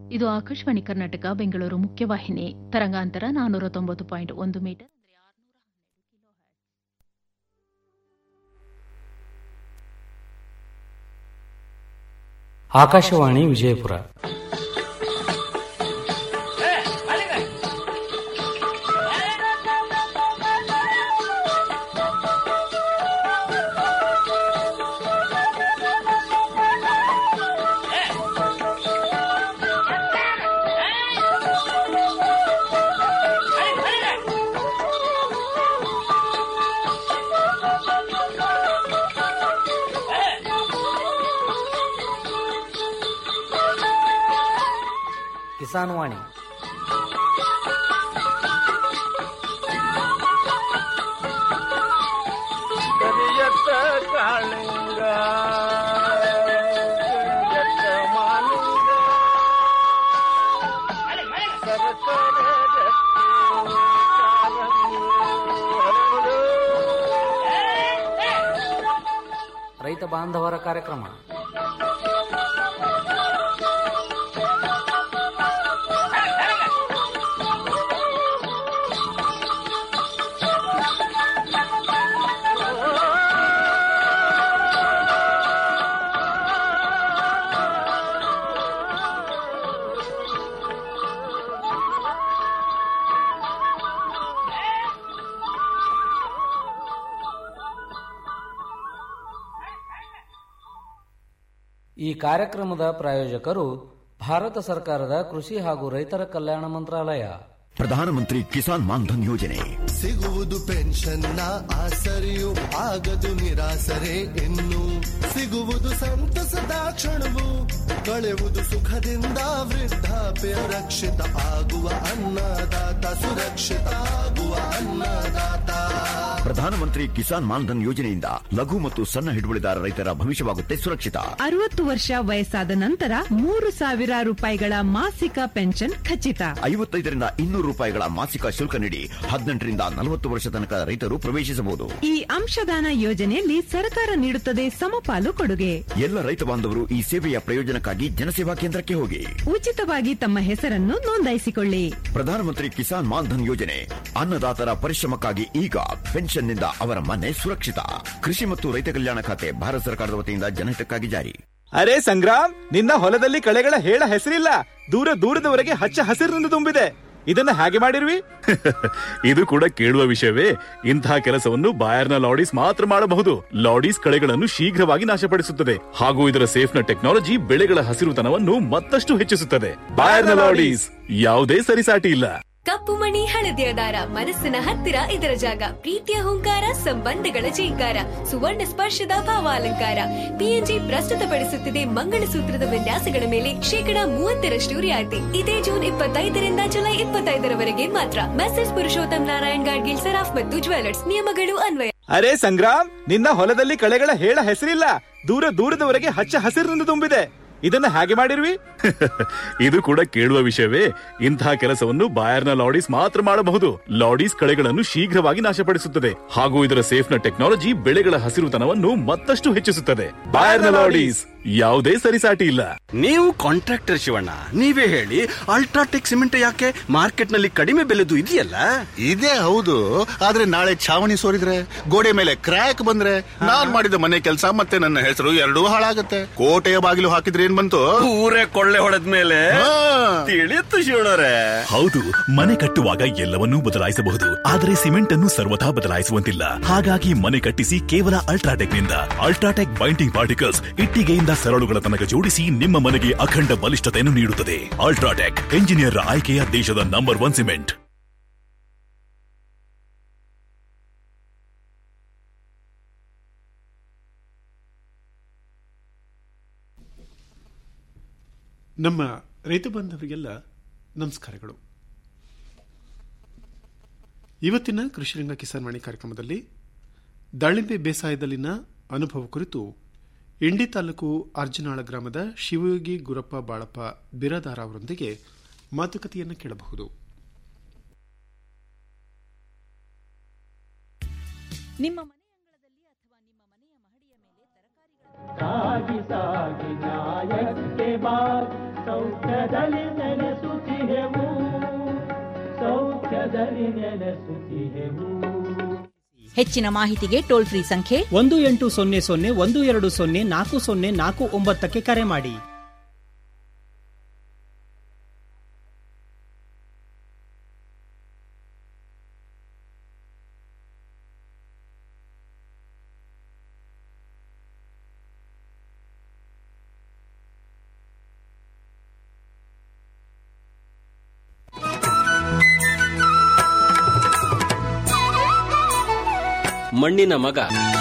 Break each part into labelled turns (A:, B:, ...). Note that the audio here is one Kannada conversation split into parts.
A: ಇದು ಆಕಾಶವಾಣಿ ಕರ್ನಾಟಕ ಬೆಂಗಳೂರು ಮುಖ್ಯವಾಹಿನಿ ತರಂಗಾಂತರ ನಾನ್ನೂರ ತೊಂಬತ್ತು ಪಾಯಿಂಟ್ ಒಂದು ಮೀಟರ್
B: ಆಕಾಶವಾಣಿ ವಿಜಯಪುರ ಕಿಸಾನ್ ವಾಣಿ
C: ಕರಿಯತ್ತ ಕಾಳಿಂಗ ಕರಿಯತ್ತ ಮಾಲಿಂಗ ಸರಸರ ರತ್ನ ಕಾರಂಗಿ ಹರಡು.
B: ರೈತ ಬಾಂಧವರ ಕಾರ್ಯಕ್ರಮ ಈ ಕಾರ್ಯಕ್ರಮದ ಪ್ರಾಯೋಜಕರು ಭಾರತ ಸರ್ಕಾರದ ಕೃಷಿ ಹಾಗೂ ರೈತರ ಕಲ್ಯಾಣ ಮಂತ್ರಾಲಯ
D: ಪ್ರಧಾನಮಂತ್ರಿ ಕಿಸಾನ್ ಮಾನ್ಧನ್ ಯೋಜನೆ
E: ಸಿಗುವುದು ಪೆನ್ಷನ್ನ ಆಸರೆಯು ಆಗದು ನಿರಾಸರೆ ಇನ್ನು ಸಿಗುವುದು ಸಂತಸದ ಕ್ಷಣವು ಕಳೆಯುವುದು ಸುಖದಿಂದ ವೃದ್ಧಾಪ್ಯ ರಕ್ಷಿತ ಆಗುವ ಅನ್ನದಾತ ಸುರಕ್ಷಿತ ಆಗುವ ಅನ್ನದಾತ
D: ಪ್ರಧಾನಮಂತ್ರಿ ಕಿಸಾನ್ ಮಾನ್ಧನ್ ಯೋಜನೆಯಿಂದ ಲಘು ಮತ್ತು ಸಣ್ಣ ಹಿಡುವಳಿದಾರ ರೈತರ ಭವಿಷ್ಯವಾಗುತ್ತೆ ಸುರಕ್ಷಿತ
F: ಅರವತ್ತು ವರ್ಷ ವಯಸ್ಸಾದ ನಂತರ ಮೂರು ಸಾವಿರ ರೂಪಾಯಿಗಳ ಮಾಸಿಕ ಪೆನ್ಷನ್ ಖಚಿತ
D: ಐವತ್ತೈದರಿಂದ ಇನ್ನೂರು ರೂಪಾಯಿಗಳ ಮಾಸಿಕ ಶುಲ್ಕ ನೀಡಿ ಹದಿನೆಂಟರಿಂದ ನಲವತ್ತು ವರ್ಷ ತನಕ ರೈತರು ಪ್ರವೇಶಿಸಬಹುದು
F: ಈ ಅಂಶದಾನ ಯೋಜನೆಯಲ್ಲಿ ಸರ್ಕಾರ ನೀಡುತ್ತದೆ ಸಮಪಾಲು ಕೊಡುಗೆ
D: ಎಲ್ಲ ರೈತ ಬಾಂಧವರು ಈ ಸೇವೆಯ ಪ್ರಯೋಜನಕ್ಕಾಗಿ ಜನಸೇವಾ ಕೇಂದ್ರಕ್ಕೆ ಹೋಗಿ
F: ಉಚಿತವಾಗಿ ತಮ್ಮ ಹೆಸರನ್ನು ನೋಂದಾಯಿಸಿಕೊಳ್ಳಿ
D: ಪ್ರಧಾನಮಂತ್ರಿ ಕಿಸಾನ್ ಮಾನ್ಧನ್ ಯೋಜನೆ ಅನ್ನದಾತರ ಪರಿಶ್ರಮಕ್ಕಾಗಿ ಈಗ ಪೆನ್ಷನ್ನಿಂದ ಅವರ ಮನೆ ಸುರಕ್ಷಿತ ಕೃಷಿ ಮತ್ತು ರೈತ ಕಲ್ಯಾಣ ಖಾತೆ ಭಾರತ ಸರ್ಕಾರದ ವತಿಯಿಂದ ಜನಹಿತಕ್ಕಾಗಿ ಜಾರಿ
G: ಅರೆ ಸಂಗ್ರಾಮ್ ನಿನ್ನ ಹೊಲದಲ್ಲಿ ಕಳೆಗಳ ಹೇಳ ಹೆಸರಿಲ್ಲ ದೂರ ದೂರದವರೆಗೆ ಹಚ್ಚ ಹಸಿರಿನಿಂದ ತುಂಬಿದೆ ಇದನ್ನ ಹೇಗೆ ಮಾಡಿರ್ವಿ
H: ಇದು ಕೂಡ ಕೇಳುವ ವಿಷಯವೇ ಇಂತಹ ಕೆಲಸವನ್ನು ಬಾಯರ್ನ ಲಾಡೀಸ್ ಮಾತ್ರ ಮಾಡಬಹುದು ಲಾಡೀಸ್ ಕಳೆಗಳನ್ನು ಶೀಘ್ರವಾಗಿ ನಾಶಪಡಿಸುತ್ತದೆ ಹಾಗೂ ಇದರ ಸೇಫ್ನ ಟೆಕ್ನಾಲಜಿ ಬೆಳೆಗಳ ಹಸಿರುತನವನ್ನು ಮತ್ತಷ್ಟು ಹೆಚ್ಚಿಸುತ್ತದೆ ಬಾಯರ್ನ ಲಾಡೀಸ್ ಯಾವುದೇ ಸರಿಸಾಟಿ ಇಲ್ಲ
I: ಕಪ್ಪು ಮಣಿ ಹಳದಿಯ ದಾರ ಮನಸ್ಸಿನ ಹತ್ತಿರ ಇದರ ಜಾಗ ಪ್ರೀತಿಯ ಹುಂಕಾರ ಸಂಬಂಧಗಳ ಜೀಂಕಾರ ಸುವರ್ಣ ಸ್ಪರ್ಶದ ಭಾವಾಲಂಕಾರ ಪಿಎನ್ಜಿ ಪ್ರಸ್ತುತಪಡಿಸುತ್ತಿದೆ ಮಂಗಳಸೂತ್ರದ ವಿನ್ಯಾಸಗಳ ಮೇಲೆ ಶೇಕಡಾ ಮೂವತ್ತರಷ್ಟು ರಿಯಾಯಿತಿ ಇದೇ ಜೂನ್ ಇಪ್ಪತ್ತೈದರಿಂದ ಜುಲೈ ಇಪ್ಪತ್ತೈದರವರೆಗೆ ಮಾತ್ರ ಮೆಸೇಜ್ ಪುರುಷೋತ್ತಮ್ ನಾರಾಯಣ್ ಗಾಡ್ಗಿಲ್ ಸರಾಫ್ ಮತ್ತು ಜ್ಯುವೆಲರ್ಸ್ ನಿಯಮಗಳು ಅನ್ವಯ
G: ಅರೆ ಸಂಗ್ರಾಮ್ ನಿನ್ನ ಹೊಲದಲ್ಲಿ ಕಳೆಗಳ ಹೇಳ ಹೆಸರಿಲ್ಲ ದೂರ ದೂರದವರೆಗೆ ಹಚ್ಚ ಹಸಿರಿನಿಂದ ತುಂಬಿದೆ ಇದನ್ನ ಹೇಗೆ ಮಾಡಿರ್ವಿ
H: ಇದು ಕೂಡ ಕೇಳುವ ವಿಷಯವೇ ಇಂತಹ ಕೆಲಸವನ್ನು ಬಾಯರ್ನ ಲಾಡೀಸ್ ಮಾತ್ರ ಮಾಡಬಹುದು ಲಾಡೀಸ್ ಕಳೆಗಳನ್ನು ಶೀಘ್ರವಾಗಿ ನಾಶಪಡಿಸುತ್ತದೆ ಹಾಗೂ ಇದರ ಸೇಫ್ನ ಟೆಕ್ನಾಲಜಿ ಬೆಳೆಗಳ ಹಸಿರುತನವನ್ನು ಮತ್ತಷ್ಟು ಹೆಚ್ಚಿಸುತ್ತದೆ ಬಾಯರ್ನ ಲಾಡೀಸ್ ಯಾವುದೇ ಸರಿಸಾಟಿ ಇಲ್ಲ
J: ನೀವು ಕಾಂಟ್ರಾಕ್ಟರ್ ಶಿವಣ್ಣ ನೀವೇ ಹೇಳಿ ಅಲ್ಟ್ರಾಟೆಕ್ ಸಿಮೆಂಟ್ ಯಾಕೆ ಮಾರ್ಕೆಟ್ ನಲ್ಲಿ ಕಡಿಮೆ ಬೆಲೆದು ಇದೆಯಲ್ಲ
K: ಇದೇ ಹೌದು ಆದ್ರೆ ನಾಳೆ ಛಾವಣಿ ಸೋರಿದ್ರೆ ಗೋಡೆ ಮೇಲೆ ಕ್ರ್ಯಾಕ್ ಬಂದ್ರೆ ನಾನ್ ಮಾಡಿದ ಮನೆ ಕೆಲಸ ಮತ್ತೆ ನನ್ನ ಹೆಸರು ಎರಡೂ ಹಾಳಾಗತ್ತೆ ಕೋಟೆಯ ಬಾಗಿಲು ಹಾಕಿದ್ರೆ ಏನ್ ಬಂತು
J: ಊರೇ ಕೊಳ್ಳೆ ಹೊಡೆದ್ಮೇಲೆ ತಿಳಿಯುತ್ತು ಶಿವಣ್ಣರೇ
L: ಹೌದು ಮನೆ ಕಟ್ಟುವಾಗ ಎಲ್ಲವನ್ನೂ ಬದಲಾಯಿಸಬಹುದು ಆದರೆ ಸಿಮೆಂಟ್ ಅನ್ನು ಸರ್ವಥಾ ಬದಲಾಯಿಸುವಂತಿಲ್ಲ ಹಾಗಾಗಿ ಮನೆ ಕಟ್ಟಿಸಿ ಕೇವಲ ಅಲ್ಟ್ರಾಟೆಕ್ ನಿಂದ ಅಲ್ಟ್ರಾಟೆಕ್ ಬೈಂಡಿಂಗ್ ಪಾರ್ಟಿಕಲ್ಸ್ ಇಟ್ಟಿಗೆಯಿಂದ ಸರಳುಗಳ ತನಕ ಜೋಡಿಸಿ ನಿಮ್ಮ ಮನೆಗೆ ಅಖಂಡ ಬಲಿಷ್ಠತೆಯನ್ನು ನೀಡುತ್ತದೆ ಅಲ್ಟ್ರಾಟೆಕ್ ಎಂಜಿನಿಯರ್ ಆಯ್ಕೆಯ ದೇಶದ ನಂಬರ್ ಒನ್ ಸಿಮೆಂಟ್
M: ನಮ್ಮ ರೈತ ಬಾಂಧವರಿಗೆಲ್ಲ ನಮಸ್ಕಾರಗಳು ಇವತ್ತಿನ ಕೃಷಿರಂಗ ಕಿಸಾನ್ ವಾಣಿ ಕಾರ್ಯಕ್ರಮದಲ್ಲಿ ದಾಳಿಂಬೆ ಬೇಸಾಯದಲ್ಲಿನ ಅನುಭವ ಕುರಿತು ಇಂಡಿ ತಾಲೂಕು ಅರ್ಜುನಾಳ ಗ್ರಾಮದ ಶಿವಯೋಗಿ ಗುರಪ್ಪ ಬಾಳಪ್ಪ ಬಿರಾದಾರ ಅವರೊಂದಿಗೆ ಮಾತುಕತೆಯನ್ನು ಕೇಳಬಹುದು
F: ನಿಮ್ಮ
C: ಸಾಗಿ ಸಾಗಿ ನ್ಯಾಯಕ್ಕೆ ಬಾ ಸೌಖ್ಯದಲ್ಲಿ ನೆನೆಸುತ್ತಿಹೆವು ಸೌಖ್ಯದಲ್ಲಿ ನೆನೆಸುತ್ತಿಹೆವು
N: ಹೆಚ್ಚಿನ ಮಾಹಿತಿಗೆ ಟೋಲ್ ಫ್ರೀ ಸಂಖ್ಯೆ
O: ಒಂದು ಎಂಟು ಸೊನ್ನೆ ಸೊನ್ನೆ ಒಂದು ಎರಡು ಸೊನ್ನೆ ನಾಲ್ಕು ಸೊನ್ನೆ ನಾಲ್ಕು ಒಂಬತ್ತಕ್ಕೆ ಕರೆ ಮಾಡಿ
P: ಮಣ್ಣಿನ ಮಗ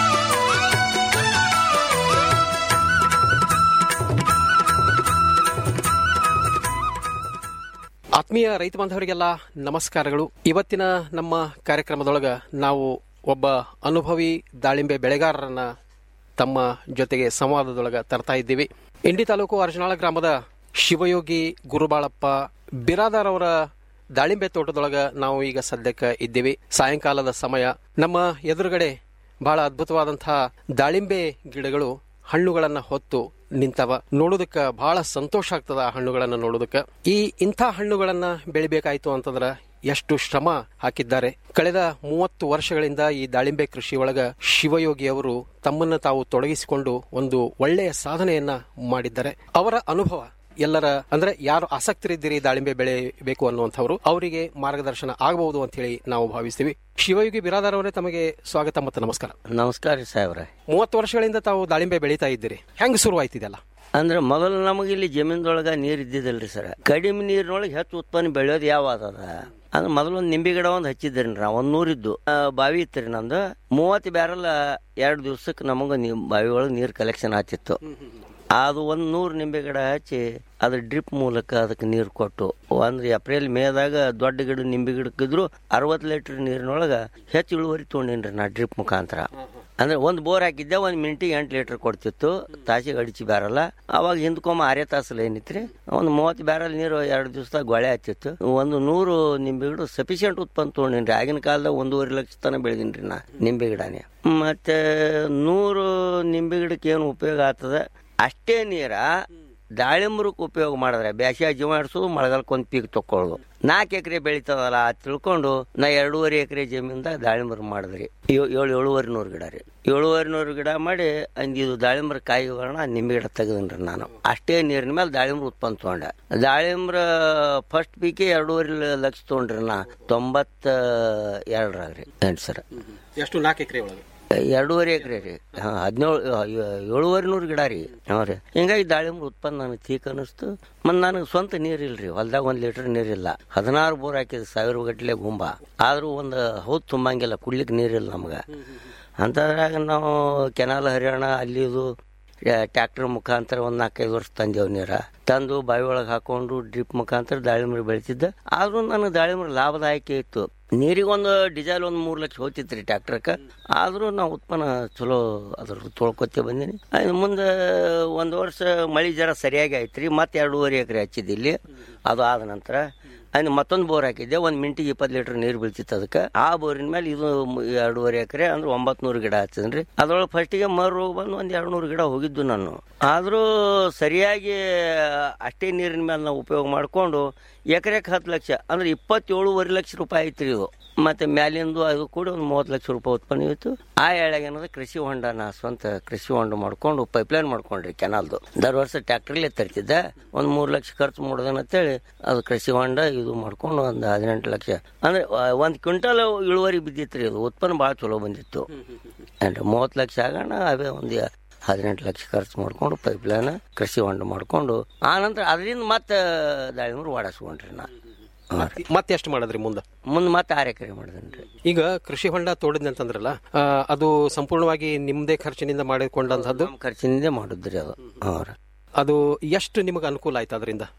Q: ಆತ್ಮೀಯ ರೈತ ಬಾಂಧವರಿಗೆಲ್ಲ ನಮಸ್ಕಾರಗಳು ಇವತ್ತಿನ ನಮ್ಮ ಕಾರ್ಯಕ್ರಮದೊಳಗ ನಾವು ಒಬ್ಬ ಅನುಭವಿ ದಾಳಿಂಬೆ ಬೆಳೆಗಾರರನ್ನ ತಮ್ಮ ಜೊತೆಗೆ ಸಂವಾದದೊಳಗ ತರ್ತಾ ಇದ್ದೀವಿ ಇಂಡಿ ತಾಲೂಕು ಅರ್ಜನಾಳ ಗ್ರಾಮದ ಶಿವಯೋಗಿ ಗುರುಬಾಳಪ್ಪ ಬಿರಾದಾರ್ ಅವರ ದಾಳಿಂಬೆ ತೋಟದೊಳಗ ನಾವು ಈಗ ಸದ್ಯಕ್ಕೆ ಇದ್ದೀವಿ ಸಾಯಂಕಾಲದ ಸಮಯ ನಮ್ಮ ಎದುರುಗಡೆ ಬಹಳ ಅದ್ಭುತವಾದಂತಹ ದಾಳಿಂಬೆ ಗಿಡಗಳು ಹಣ್ಣುಗಳನ್ನ ಹೊತ್ತು ನಿಂತವ ನೋಡೋದಕ್ಕ ಬಹಳ ಸಂತೋಷ ಆಗ್ತದ ಆ ಹಣ್ಣುಗಳನ್ನ ನೋಡೋದಕ್ಕ ಈ ಇಂಥ ಹಣ್ಣುಗಳನ್ನ ಬೆಳಿಬೇಕಾಯ್ತು ಅಂತಂದ್ರ ಎಷ್ಟು ಶ್ರಮ ಹಾಕಿದ್ದಾರೆ ಕಳೆದ ಮೂವತ್ತು ವರ್ಷಗಳಿಂದ ಈ ದಾಳಿಂಬೆ ಕೃಷಿ ಒಳಗ ಶಿವಯೋಗಿ ಅವರು ತಮ್ಮನ್ನ ತಾವು ತೊಡಗಿಸಿಕೊಂಡು ಒಂದು ಒಳ್ಳೆಯ ಸಾಧನೆಯನ್ನ ಮಾಡಿದ್ದಾರೆ ಅವರ ಅನುಭವ ಎಲ್ಲರ ಅಂದ್ರೆ ಯಾರು ಆಸಕ್ತರಿದ್ದೀರಿ ದಾಳಿಂಬೆ ಬೆಳೆಯಬೇಕು ಅನ್ನುವಂಥವ್ರು ಅವರಿಗೆ ಮಾರ್ಗದರ್ಶನ ಆಗಬಹುದು ಅಂತ ಹೇಳಿ ನಾವು ಭಾವಿಸ್ತೀವಿ ಶಿವಯೋಗಿ ಬಿರಾದಾರ್ ಅವರೇ ತಮಗೆ ಸ್ವಾಗತ ಮತ್ತು ನಮಸ್ಕಾರ
R: ನಮಸ್ಕಾರ ರೀ ಸಾಹೇಬ್ರೆ
Q: ಮೂವತ್ತು ವರ್ಷಗಳಿಂದ ತಾವು ದಾಳಿಂಬೆ ಬೆಳೀತಾ ಇದ್ದೀರಿ ಹೆಂಗ್ ಶುರುವಾಯ್ತಿದೆಲ್ಲ
R: ಅಂದ್ರೆ ಮೊದಲು ನಮಗೆ ಇಲ್ಲಿ ಜಮೀನ್ದೊಳಗ ನೀರ್ ಇದ್ದಿದ್ದಲ್ರಿ ಸರ್ ಕಡಿಮೆ ನೀರಿನೊಳಗೆ ಹೆಚ್ಚು ಉತ್ಪನ್ನ ಬೆಳೆಯೋದು ಯಾವ ಅದ ಅಂದ್ರೆ ಮೊದಲು ಒಂದು ನಿಂಬೆ ಗಿಡ ಒಂದು ಹಚ್ಚಿದ್ರಿ ನಾವು ಒಂದು ನೂರಿದ್ದು ಆ, ಬಾವಿ ಇತ್ತು ನಂದು ಮೂವತ್ತು ಬ್ಯಾರಲ್ ಎರಡು ದಿವ್ಸಕ್ಕೆ ನಮಗೆ ನೀ ಬಾವಿ ಒಳಗೆ ನೀರು ಕಲೆಕ್ಷನ್ ಆತಿತ್ತು ಅದು ಒಂದು ನೂರು ನಿಂಬೆ ಗಿಡ ಹಚ್ಚಿ ಅದ್ರ ಡ್ರಿಪ್ ಮೂಲಕ ಅದಕ್ಕೆ ನೀರು ಕೊಟ್ಟು ಅಂದ್ರೆ ಏಪ್ರಿಲ್ ಮೇದಾಗ ದೊಡ್ಡ ಗಿಡ ನಿಂಬೆ ಗಿಡಕ್ಕಿದ್ರು ಅರವತ್ತು ಲೀಟರ್ ನೀರಿನೊಳಗೆ ಹೆಚ್ಚು ಇಳುವರಿ ತೊಗೊಂಡೇನ್ರಿ ನಾ ಡ್ರಿಪ್ ಮುಖಾಂತರ ಅಂದ್ರೆ ಒಂದು ಬೋರ್ ಹಾಕಿದ್ದೆ ಒಂದು ಮಿನಿಟಿಗೆ ಎಂಟು ಲೀಟರ್ ಕೊಡ್ತಿತ್ತು ತಾಸಿಗೆ ಅಡಿಚಿ ಬ್ಯಾರಲ್ಲ ಅವಾಗ ಹಿಂದ್ಕೊಮ್ಮ ಆರೇ ತಾಸಲ್ಲಿ ಏನಿತ್ರಿ ಒಂದು ಮೂವತ್ತು ಬ್ಯಾರಲ್ ನೀರು ಎರಡು ದಿವಸದಾಗ ಗೊಳೆ ಹತ್ತಿತ್ತು ಒಂದು ನೂರು ನಿಂಬೆ ಗಿಡ ಸಫಿಷಿಯಂಟ್ ಉತ್ಪನ್ನ ತೊಗೊಂಡಿನ್ರಿ ಆಗಿನ ಕಾಲದಾಗ ಒಂದೂವರೆ ಲಕ್ಷ ತನಕ ಬೆಳೆದಿನ್ರಿ ನಾ ನಿಂಬೆ ಗಿಡನೇ ಮತ್ತೆ ನೂರು ನಿಂಬೆ ಗಿಡಕ್ಕೆ ಏನು ಉಪಯೋಗ ಆಗ್ತದ ಅಷ್ಟೇ ನೀರ ದಾಳಿಂಬ್ರಕ್ಕೆ ಉಪಯೋಗ ಮಾಡಿದ್ರೆ ಬ್ಯಾಸಿಯಾಗ ಜೀವ ಹಿಡ್ಸೋದು ಮಳೆಗಾಲಕ್ಕೆ ಒಂದು ಪೀಕ್ ತಕ್ಕೊಳ್ಳೋದು ನಾಲ್ಕು ಎಕರೆ ಬೆಳೀತದಲ್ಲ ಅದ್ ತಿಳ್ಕೊಂಡು ನಾ ಎರಡೂವರೆ ಎಕರೆ ಜಮೀನ್ದಾಗ ದಾಳಿಂಬ್ರ ಮಾಡಿದ್ರಿ ಏಳು ಏಳು ಏಳುವರೆ ನೂರು ಗಿಡ ರೀ ಏಳುವರೆ ನೂರು ಗಿಡ ಮಾಡಿ ಅಂದ್ ಇದು ದಾಳಿಂಬ್ರ ಕಾಯಿ ಬರೋಣ ನಿಂಬೆ ಗಿಡ ತೆಗೆದನ್ರಿ ನಾನು ಅಷ್ಟೇ ನೀರಿನ ಮೇಲೆ ದಾಳಿಂಬ್ರ ಉತ್ಪನ್ನ ತೊಗೊಂಡೆ ದಾಳಿಂಬ್ರ ಫಸ್ಟ್ ಪೀಕೆ ಎರಡೂವರೆ ಲಕ್ಷ ತೊಗೊಂಡ್ರಿ ನಾ ತೊಂಬತ್ತ ಎರಡರಾಗ್ರಿ ಎಂಟು ಸರ್
Q: ಎಷ್ಟು ನಾಲ್ಕು ಎಕರೆ ಒಳಗೆ
R: ಎರಡೂವರೆ ಎಕರೆ ರೀ ಹಾ ಹದಿನೇಳು ಏಳುವರೆ ನೂರು ಗಿಡ ರೀ ಹ್ಞೂ ರೀ ಹಿಂಗಾಗಿ ದಾಳಿಂಬ್ರ ಉತ್ಪನ್ನ ನನಗೆ ತೀಕ್ ಅನ್ನಿಸ್ತು ಮತ್ತು ನನಗೆ ಸ್ವಂತ ನೀರಿಲ್ರಿ ಹೊಲ್ದಾಗ ಒಂದು ಲೀಟರ್ ನೀರಿಲ್ಲ ಹದಿನಾರು ಬೋರ್ ಹಾಕಿದ ಸಾವಿರ ಗಟ್ಟಲೆ ಗುಂಬ ಆದರೂ ಒಂದು ಹೌದು ತುಂಬಂಗಿಲ್ಲ ಕುಡ್ಲಿಕ್ಕೆ ನೀರಿಲ್ಲ ನಮ್ಗೆ ಅಂಥದ್ರಾಗ ನಾವು ಕೆನಾಲ್ ಹರಿಯಾಣ ಅಲ್ಲಿ ಇದು ಟ್ಯಾಕ್ಟರ್ ಮುಖಾಂತರ ಒಂದು ನಾಲ್ಕೈದು ವರ್ಷ ತಂದೇವು ನೀರ ತಂದು ಬಾವಿ ಒಳಗೆ ಹಾಕೊಂಡು ಡ್ರಿಪ್ ಮುಖಾಂತರ ದಾಳಿಂಬ್ರಿ ಬೆಳಿತಿದ್ದೆ ಆದ್ರೂ ನನಗೆ ದಾಳಿಂಬ್ರಿ ಲಾಭದಾಯಕ ಇತ್ತು ನೀರಿಗೆ ಒಂದು ಡಿಸೈಲ್ ಒಂದು ಮೂರು ಲಕ್ಷ ಹೋಗ್ತಿತ್ತು ರೀ ಟ್ಯಾಕ್ಟರ್ಗೆ ಆದರೂ ನಾವು ಉತ್ಪನ್ನ ಚಲೋ ಅದ್ರ ತೊಳ್ಕೊತೇ ಬಂದೀನಿ ಅದು ಮುಂದೆ ಒಂದು ವರ್ಷ ಮಳೆ ಜರ ಸರಿಯಾಗಿ ಆಯ್ತು ರೀ ಮತ್ತೆ ಎರಡೂವರೆ ಎಕರೆ ಹಚ್ಚಿದ್ದು ಇಲ್ಲಿ ಅದು ಆದ ನಂತರ ಅಲ್ಲಿ ಮತ್ತೊಂದು ಬೋರ್ ಹಾಕಿದ್ದೆ ಒಂದು ಮಿಂಟಿಗೆ ಇಪ್ಪತ್ತು ಲೀಟರ್ ನೀರು ಬೀಳ್ತಿತ್ತು ಅದಕ್ಕೆ ಆ ಬೋರಿನ ಮೇಲೆ ಇದು ಮ್- ಎರಡೂವರೆ ಎಕರೆ ಅಂದ್ರೆ ಒಂಬತ್ತು ನೂರು ಗಿಡ ಹಚ್ಚಿದ್ರಿ ಅದ್ರೊಳಗೆ ಫಸ್ಟಿಗೆ ಮರು ಬಂದು ಒಂದು ಎರಡು ನೂರು ಗಿಡ ಹೋಗಿದ್ದು ನಾನು ಆದರೂ ಸರಿಯಾಗಿ ಅಷ್ಟೇ ನೀರಿನ ಮೇಲೆ ನಾವು ಉಪಯೋಗ ಮಾಡಿಕೊಂಡು ಎಕರೆಗೆ ಹತ್ತು ಲಕ್ಷ ಅಂದ್ರೆ ಇಪ್ಪತ್ತೇಳುವರೆ ಲಕ್ಷ ರೂಪಾಯಿ ಐತ್ರಿ ಇದು ಮತ್ತೆ ಮ್ಯಾಲಿಂದು ಅದು ಕೂಡ ಒಂದು ಮೂವತ್ತು ಲಕ್ಷ ರೂಪಾಯಿ ಉತ್ಪನ್ನ ಇತ್ತು ಆ ಎಳೆಗ ಏನದ ಕೃಷಿ ಹೊಂಡ ನಾ ಸ್ವಂತ ಕೃಷಿ ಹೊಂಡ ಮಾಡ್ಕೊಂಡು ಪೈಪ್ಲೈನ್ ಮಾಡ್ಕೊಂಡ್ರಿ ಕೆನಾಲ್ದು ದರ್ ವರ್ಷ ಟ್ಯಾಕ್ಟ್ರಲ್ಲೇ ತರ್ತಿದ್ದೆ ಒಂದು ಮೂರು ಲಕ್ಷ ಖರ್ಚು ಮಾಡೋದನ್ನ ಅಂತೇಳಿ ಅದು ಕೃಷಿ ಹೊಂಡ ಇದು ಮಾಡ್ಕೊಂಡು ಒಂದು ಹದಿನೆಂಟು ಲಕ್ಷ ಅಂದ್ರೆ ಒಂದು ಕ್ವಿಂಟಲ್ ಇಳುವರಿ ಬಿದ್ದಿತ್ತು ರೀ ಅದು ಉತ್ಪನ್ನ ಭಾಳ ಚಲೋ ಬಂದಿತ್ತು ಅಂದ್ರೆ ಮೂವತ್ತು ಲಕ್ಷ ಆಗೋಣ ಅವೇ ಒಂದು ಹದಿನೆಂಟು ಲಕ್ಷ ಖರ್ಚು ಮಾಡ್ಕೊಂಡು ಪೈಪ್ಲೈನ್ ಕೃಷಿ ಹೊಂಡ ಮಾಡ್ಕೊಂಡು ಆ ನಂತರ ಅದರಿಂದ ಮತ್ತೆ ದಾಳಿಂಬ್ರು ವಾಡಿಸ್ಕೊಂಡ್ರಿ ನಾ
Q: ಮತ್ತೆ ಎಷ್ಟು ಮಾಡಿದ್ರಿ ಮುಂದೆ
R: ಮುಂದೆ ಮತ್ತೆ ಆರು ಎಕರೆ ಮಾಡಿದ್ರಿ
Q: ಈಗ ಕೃಷಿ ಹೊಂಡ ತೋಡಿದ್ನಿ ಅಂತಂದ್ರಲ್ಲ ಆ, ಅದು ಸಂಪೂರ್ಣವಾಗಿ ನಿಮ್ದೇ ಖರ್ಚಿನಿಂದ ಮಾಡಿಕೊಂಡಂತಹದ್ದು
R: ಖರ್ಚಿನಿಂದ ಮಾಡಿದ್ರಿ ಅದು
Q: ಅದು ಎಷ್ಟು ನಿಮಗೆ ಅನುಕೂಲ ಆಯ್ತು ಅದರಿಂದ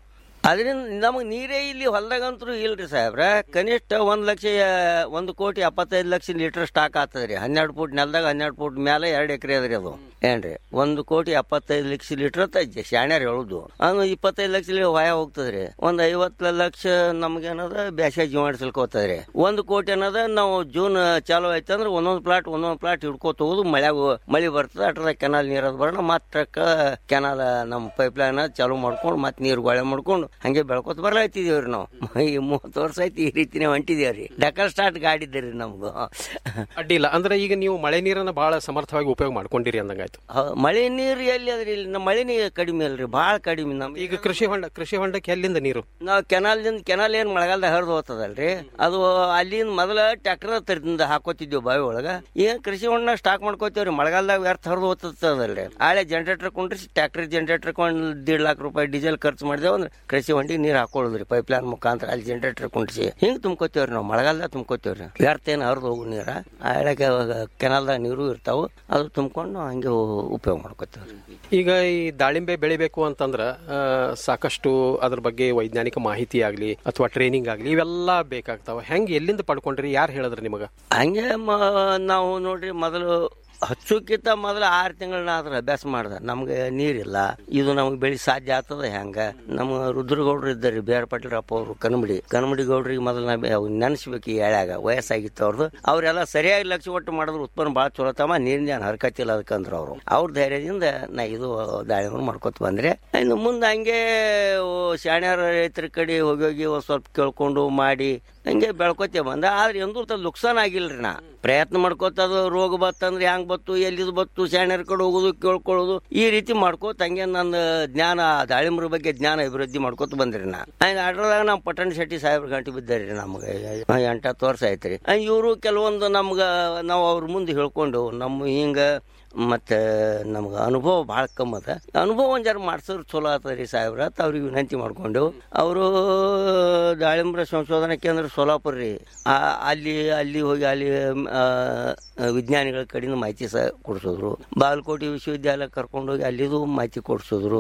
R: ಅದರಿಂದ ನಮಗೆ ನೀರೇ ಇಲ್ಲಿ ಹೊಲ್ದಾಗಂತೂ ಇಲ್ರಿ ಸಾಹೇಬ್ರ ಕನಿಷ್ಠ ಒಂದ್ ಲಕ್ಷ ಆ, ಒಂದು ಕೋಟಿ ಎಪ್ಪತ್ತೈದು ಲಕ್ಷ ಲೀಟರ್ ಸ್ಟಾಕ್ ಆಗ್ತದ್ರಿ ಹನ್ನೆರಡು ಫೂಟ್ ನೆಲದಾಗ ಹನ್ನೆರಡು ಫೂಟ್ ಮೇಲೆ ಎರಡು ಎಕರೆ ಅದ್ರಿ ಅದು ಏನ್ರಿ ಒಂದು ಕೋಟಿ ಎಪ್ಪತ್ತೈದು ಲಕ್ಷ ಲೀಟರ್ ಅಂತ ಶಾಣ್ಯಾರ ಹೇಳುದು ಅದು ಇಪ್ಪತ್ತೈದು ಲಕ್ಷ ಲೀಟರ್ ವಾಯ ಹೋಗ್ತದ್ರಿ ಒಂದ್ ಐವತ್ತು ಲಕ್ಷ ನಮ್ಗೇನದ ಬ್ಯಾಸ್ಗೆ ಜೀವಾಣಿಸಲ್ಕ ಹೋಗ್ತದ್ರಿ ಒಂದು ಕೋಟಿ ಅನ್ನೋದ ನಾವು ಜೂನ್ ಚಾಲು ಆಯ್ತು ಅಂದ್ರೆ ಒಂದೊಂದು ಪ್ಲಾಟ್ ಒಂದೊಂದು ಪ್ಲಾಟ್ ಹಿಡ್ಕೋತ ಹೋಗುದು ಮಳ್ಯಾಗ ಮಳಿ ಬರ್ತದ ಅಟ್ರದ ಕೆನಾಲ್ ನೀರದ್ ಬರೋಣ ಮತ್ತೆ ಕೆನಾಲ್ ನಮ್ಮ ಪೈಪ್ ಲೈನ್ ಚಾಲು ಮಾಡ್ಕೊಂಡು ಮತ್ತೆ ನೀರು ಗೊಳೆ ಮಾಡ್ಕೊಂಡು ಹಂಗೆ ಬೆಳ್ಕೊತ ಬರ್ಲಾಯ್ತಿದೇವ್ರಿ ನಾವು ಈ ಮೂವತ್ತು ವರ್ಷ ಆಯ್ತು ಈ ರೀತಿನೇ ಹೊಂಟಿದೇವ್ರಿ ಡಕಲ್ ಸ್ಟಾರ್ಟ್ ಗಾಡಿ ಇದ್ದೀರಿ ನಮ್ದು
Q: ಅಡ್ಡಿಲ್ಲ ಅಂದ್ರೆ ಈಗ ನೀವು ಮಳೆ ನೀರನ್ನ ಬಹಳ ಸಮರ್ಥವಾಗಿ ಉಪಯೋಗ ಮಾಡ್ಕೊಂಡಿರಿ ಅಂದಂಗಾಯ್ತು
R: ಹ- ಮಳೆ ನೀರು ಎಲ್ಲಿ ಅದ್ರಿ ಇಲ್ಲಿ ನಮ್ಮ ಮಳೆ ನೀರು ಕಡಿಮೆ ಅಲ್ರಿ ಭಾಳ ಕಡಿಮೆ ನಮ್
Q: ಈಗ ಕೃಷಿ ಹೊಂಡ ಕೃಷಿ ಹೊಂಡಕ್ಕೆ ಎಲ್ಲಿಂದ ನೀರು
R: ನಾವು ಕೆನಾಲ್ದಿಂದ ಕೆನಾಲ್ ಏನ್ ಮಳೆಗಾಲದಾಗ ಹರಿದು ಹೋಗ್ತದಲ್ರಿ ಅದು ಅಲ್ಲಿಂದ ಮೊದಲ ಟ್ರ್ಯಾಕ್ಟರ್ ತರದಿಂದ ಹಾಕೋತಿದ್ವಿ ಬಾವಿ ಒಳಗ ಈಗ ಕೃಷಿ ಹೊಂಡ ಸ್ಟಾಕ್ ಮಾಡ್ಕೋತೀವ್ರಿ ಮಳೆಗಾಲದಾಗ ವ್ಯರ್ಥ ಹರಿದು ಹೋಗ್ತದಲ್ರಿ ಆಳೆ ಜನರೇಟರ್ ಕೊಂಡ್ರಿ ಟ್ರ್ಯಾಕ್ಟರ್ ಜನರೇಟರ್ ಕೊಂಡು ದೀಡ್ ಲಾಖ ರೂಪಾಯಿ ಡೀಸೆಲ್ ಖರ್ಚು ಮಾಡಿದೇವ್ ಅಂದ್ರೆ ಕೃಷಿ ಹೊಂಡಿಗೆ ನೀರ್ ಹಾಕೊಳ್ಳೋದ್ರಿ ಪೈಪ್ ಲೈನ್ ಮುಖಾಂತರ ಅಲ್ಲಿ ಜನರೇಟರ್ ಕುಂಡ್ಸಿ ಹಿಂಗ್ ತುಂಬ್ಕೋತೀವ್ರಿ ನಾವು ಮಳೆಗಾಲದಾಗ ತುಂಬ್ಕೋತೀವ್ರಿ ವ್ಯರ್ಥ ಏನ್ ಹರಿದು ಹೋಗು ನೀರ ಆಳೆ ಕೆನಾಲ್ದಾಗ ನೀರು ಇರ್ತಾವು ಅದು ತುಂಬ್ಕೊಂಡು ಹಂಗೆ ಉಪಯೋಗ ಮಾಡ್ಕೋತೀವ್ರಿ
Q: ಈಗ ಈ ದಾಳಿಂಬೆ ಬೆಳಿಬೇಕು ಅಂತಂದ್ರ ಆ, ಸಾಕಷ್ಟು ಅದ್ರ ಬಗ್ಗೆ ವೈಜ್ಞಾನಿಕ ಮಾಹಿತಿ ಆಗ್ಲಿ ಅಥವಾ ಟ್ರೈನಿಂಗ್ ಆಗ್ಲಿ ಇವೆಲ್ಲ ಬೇಕಾಗ್ತಾವ ಹೆಂಗ್ ಎಲ್ಲಿಂದ ಪಡ್ಕೊಂಡ್ರಿ ಯಾರು ಹೇಳಿದ್ರಿ ನಿಮಗ
R: ಹಂಗೆ ಮ- ನಾವು ನೋಡ್ರಿ ಮೊದಲು ಹಚ್ಚೋಕ್ಕಿಂತ ಮೊದಲು ಆರು ತಿಂಗಳನ್ನ ಅದ್ರ ಅಭ್ಯಾಸ ಮಾಡ್ದ ನಮ್ಗೆ ನೀರಿಲ್ಲ ಇದು ನಮ್ಗೆ ಬೆಳಿ ಸಾಧ್ಯ ಆಗ್ತದ ಹೆಂಗ ನಮ್ಮ ರುದ್ರಗೌಡ್ರು ಇದ್ದಾರೆ ಬೇರೆ ಪಾಟೀಲ್ರಪ್ಪ ಅವರು ಕನಮಡಿ ಕನಮಡಿ ಗೌಡ್ರಿಗೆ ಮೊದಲು ನಾ ನೆನೆಸ್ಬೇಕು ಈ ಎಳ್ಯಾಗ ವಯಸ್ಸಾಗಿತ್ತು ಅವ್ರದ್ದು ಅವರೆಲ್ಲ ಸರಿಯಾಗಿ ಲಕ್ಷ ಒಟ್ಟು ಮಾಡಿದ್ರು ಉತ್ಪನ್ನ ಭಾಳ ಚಲೋ ತಮ್ಮ ನೀರಿನ ಏನು ಹರ್ಕತ್ತಿಲ್ಲ ಅದಕ್ಕಂದ್ರು ಅವರು ಅವ್ರ ಧೈರ್ಯದಿಂದ ನಾ ಇದು ದಾಳಿಂಬೆ ಮಾಡ್ಕೊತ ಬಂದ್ರೆ ಇನ್ನು ಮುಂದೆ ಹಂಗೆ ಓ, ಶಾಣ್ಯಾರ ರೈತರ ಕಡೆ ಹೋಗಿ ಹೋಗಿ ಒಂದ್ ಸ್ವಲ್ಪ ಕೇಳ್ಕೊಂಡು ಮಾಡಿ ಹಂಗೆ ಬೆಳ್ಕೊತೇ ಬಂದ ಆದ್ರೆ ಎಂದೂ ತ ಲುಕ್ಸಾನ್ ಆಗಿಲ್ರಿ ನಾ ಪ್ರಯತ್ನ ಮಾಡ್ಕೋತ ಅದು ರೋಗ ಬತ್ತಂದ್ರೆ ಹೆಂಗ್ ಬತ್ತು ಎಲ್ಲಿದ್ ಬತ್ತು ಶಾಣ್ಯರ ಕಡೆ ಹೋಗೋದು ಕೇಳ್ಕೊಳ್ಳೋದು ಈ ರೀತಿ ಮಾಡ್ಕೋತ ಹಂಗೆ ನನ್ನ ಜ್ಞಾನ ದಾಳಿಂಬ್ರ ಬಗ್ಗೆ ಜ್ಞಾನ ಅಭಿವೃದ್ಧಿ ಮಾಡ್ಕೋತ ಬಂದ್ರಿ ನಾ ಹಂಗೆ ಅದ್ರದಾಗ ನಮ್ಮ ಪಟ್ಟಣ ಶೆಟ್ಟಿ ಸಾಹೇಬ್ರ ಗಂಟೆ ಬಿದ್ದಾರಿ ನಮ್ಗೆ ಎಂಟತ್ತು ವರ್ಷ ಆಯ್ತ್ರಿ ಇವರು ಕೆಲವೊಂದು ನಮ್ಗ ನಾವು ಅವ್ರ ಮುಂದೆ ಹೇಳ್ಕೊಂಡು ನಮ್ಮ ಹಿಂಗ ಮತ್ತೆ ನಮ್ಗೆ ಅನುಭವ ಭಾಳ ಕಮ್ಮಿ ಅದ ಅನುಭವ ಒಂದ್ ಜರ ಮಾಡ್ಸೋರು ಚಲೋ ಆಗ್ತದ್ರಿ ಸಾಹೇಬ್ರ ಅಂತ ಅವ್ರಿಗೆ ವಿನಂತಿ ಮಾಡ್ಕೊಂಡು ಅವರು ದಾಳಿಂಬ್ರ ಸಂಶೋಧನಾ ಕೇಂದ್ರ ಸೋಲಾಪುರ ರೀ ಆ- ಅಲ್ಲಿ ಅಲ್ಲಿ ಹೋಗಿ ಅಲ್ಲಿ ಆ, ವಿಜ್ಞಾನಿಗಳ ಕಡೆಯಿಂದ ಮಾಹಿತಿ ಸಹ ಕೊಡಿಸಿದ್ರು ಬಾಗಲಕೋಟೆ ವಿಶ್ವವಿದ್ಯಾಲಯ ಕರ್ಕೊಂಡೋಗಿ ಅಲ್ಲಿದು ಮಾಹಿತಿ ಕೊಡಿಸಿದ್ರು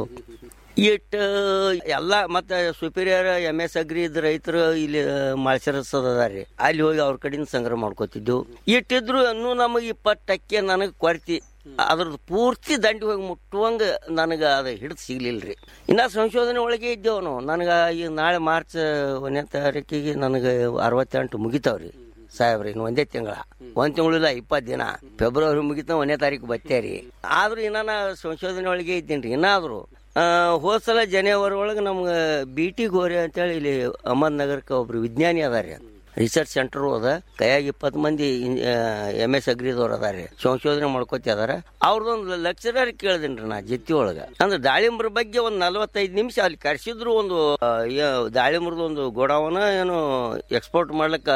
R: ಇಟ್ ಎಲ್ಲ ಮತ್ತೆ ಸುಪೀರಿಯರ್ ಎಮ್ ಎಸ್ ಅಗ್ರಿ ಇದ್ ರೈತರು ಇಲ್ಲಿ ಮಾಳ್ಸರಸದ ಅದಾರಿ ಅಲ್ಲಿ ಹೋಗಿ ಅವ್ರ ಕಡೆಯಿಂದ ಸಂಗ್ರಹ ಮಾಡ್ಕೋತಿದ್ದೆವು ಇಟ್ಟಿದ್ರು ಇನ್ನೂ ನಮಗೆ ಇಪ್ಪತ್ತು ಟಕ್ಕೆ ನನಗೆ ಕೊರತಿ ಅದ್ರದ್ದು ಪೂರ್ತಿ ದಂಡಿ ಹೋಗಿ ಮುಟ್ಟುವಂಗ ನನಗೆ ಅದು ಹಿಡಿದು ಸಿಗ್ಲಿಲ್ರಿ ಇನ್ನ ಸಂಶೋಧನೆ ಒಳಗೆ ಇದ್ದೇವು ನಾವು ನನಗೆ ಈಗ ನಾಳೆ ಮಾರ್ಚ್ ಒಂದನೇ ತಾರೀಕಿಗೆ ನನಗೆ ಅರವತ್ತೆಂಟು ಮುಗಿತಾವ್ರಿ ಸಾಹೇಬ್ರಿ ಇನ್ನು ಒಂದೇ ತಿಂಗಳ ಒಂದ್ ತಿಂಗಳಿಲ್ಲ ಇಪ್ಪತ್ತು ದಿನ ಫೆಬ್ರವರಿ ಮುಗಿತ ಒಂದನೇ ತಾರೀಕು ಬತ್ತೇರಿ ಆದ್ರೂ ಇನ್ನ ನಾ ಸಂಶೋಧನೆ ಒಳಗೆ ಇದ್ದೀನಿ ಇನ್ನಾದ್ರು ಆ, ಹೋದ್ ಸಲ ಜನವರಿ ಒಳಗೆ ನಮ್ಗೆ ಬಿ ಟಿ ಗೋರೆ ಅಂತೇಳಿ ಇಲ್ಲಿ ಅಹಮದ್ ನಗರಕ್ಕೆ ಒಬ್ರು ವಿಜ್ಞಾನಿ ಅದಾರಿ ರಿಸರ್ಚ್ ಸೆಂಟರ್ ಅದ ಕೈಯಾಗ ಇಪ್ಪತ್ತು ಮಂದಿ ಎಮ್ ಎಸ್ ಅಗ್ರಿದವ್ರು ಅದಾರಿ ಸಂಶೋಧನೆ ಮಾಡ್ಕೋತಿ ಅದಾರ ಅವ್ರದೊಂದು ಲೆಕ್ಚರರ್ ಕೇಳ್ದೇನ್ರಿ ನಾ ಜೊತೆ ಒಳಗ ಅಂದ್ರೆ ದಾಳಿಂಬ್ರ ಬಗ್ಗೆ ಒಂದ್ ನಲವತ್ತೈದು ನಿಮಿಷ ಅಲ್ಲಿ ಕರ್ಸಿದ್ರು ಒಂದು ಆ, ಏ- ದಾಳಿಂಬ್ರದ ಒಂದು ಗೋಡಾವನ ಏನು ಎಕ್ಸ್ಪೋರ್ಟ್ ಮಾಡ್ಲಿಕ್ಕ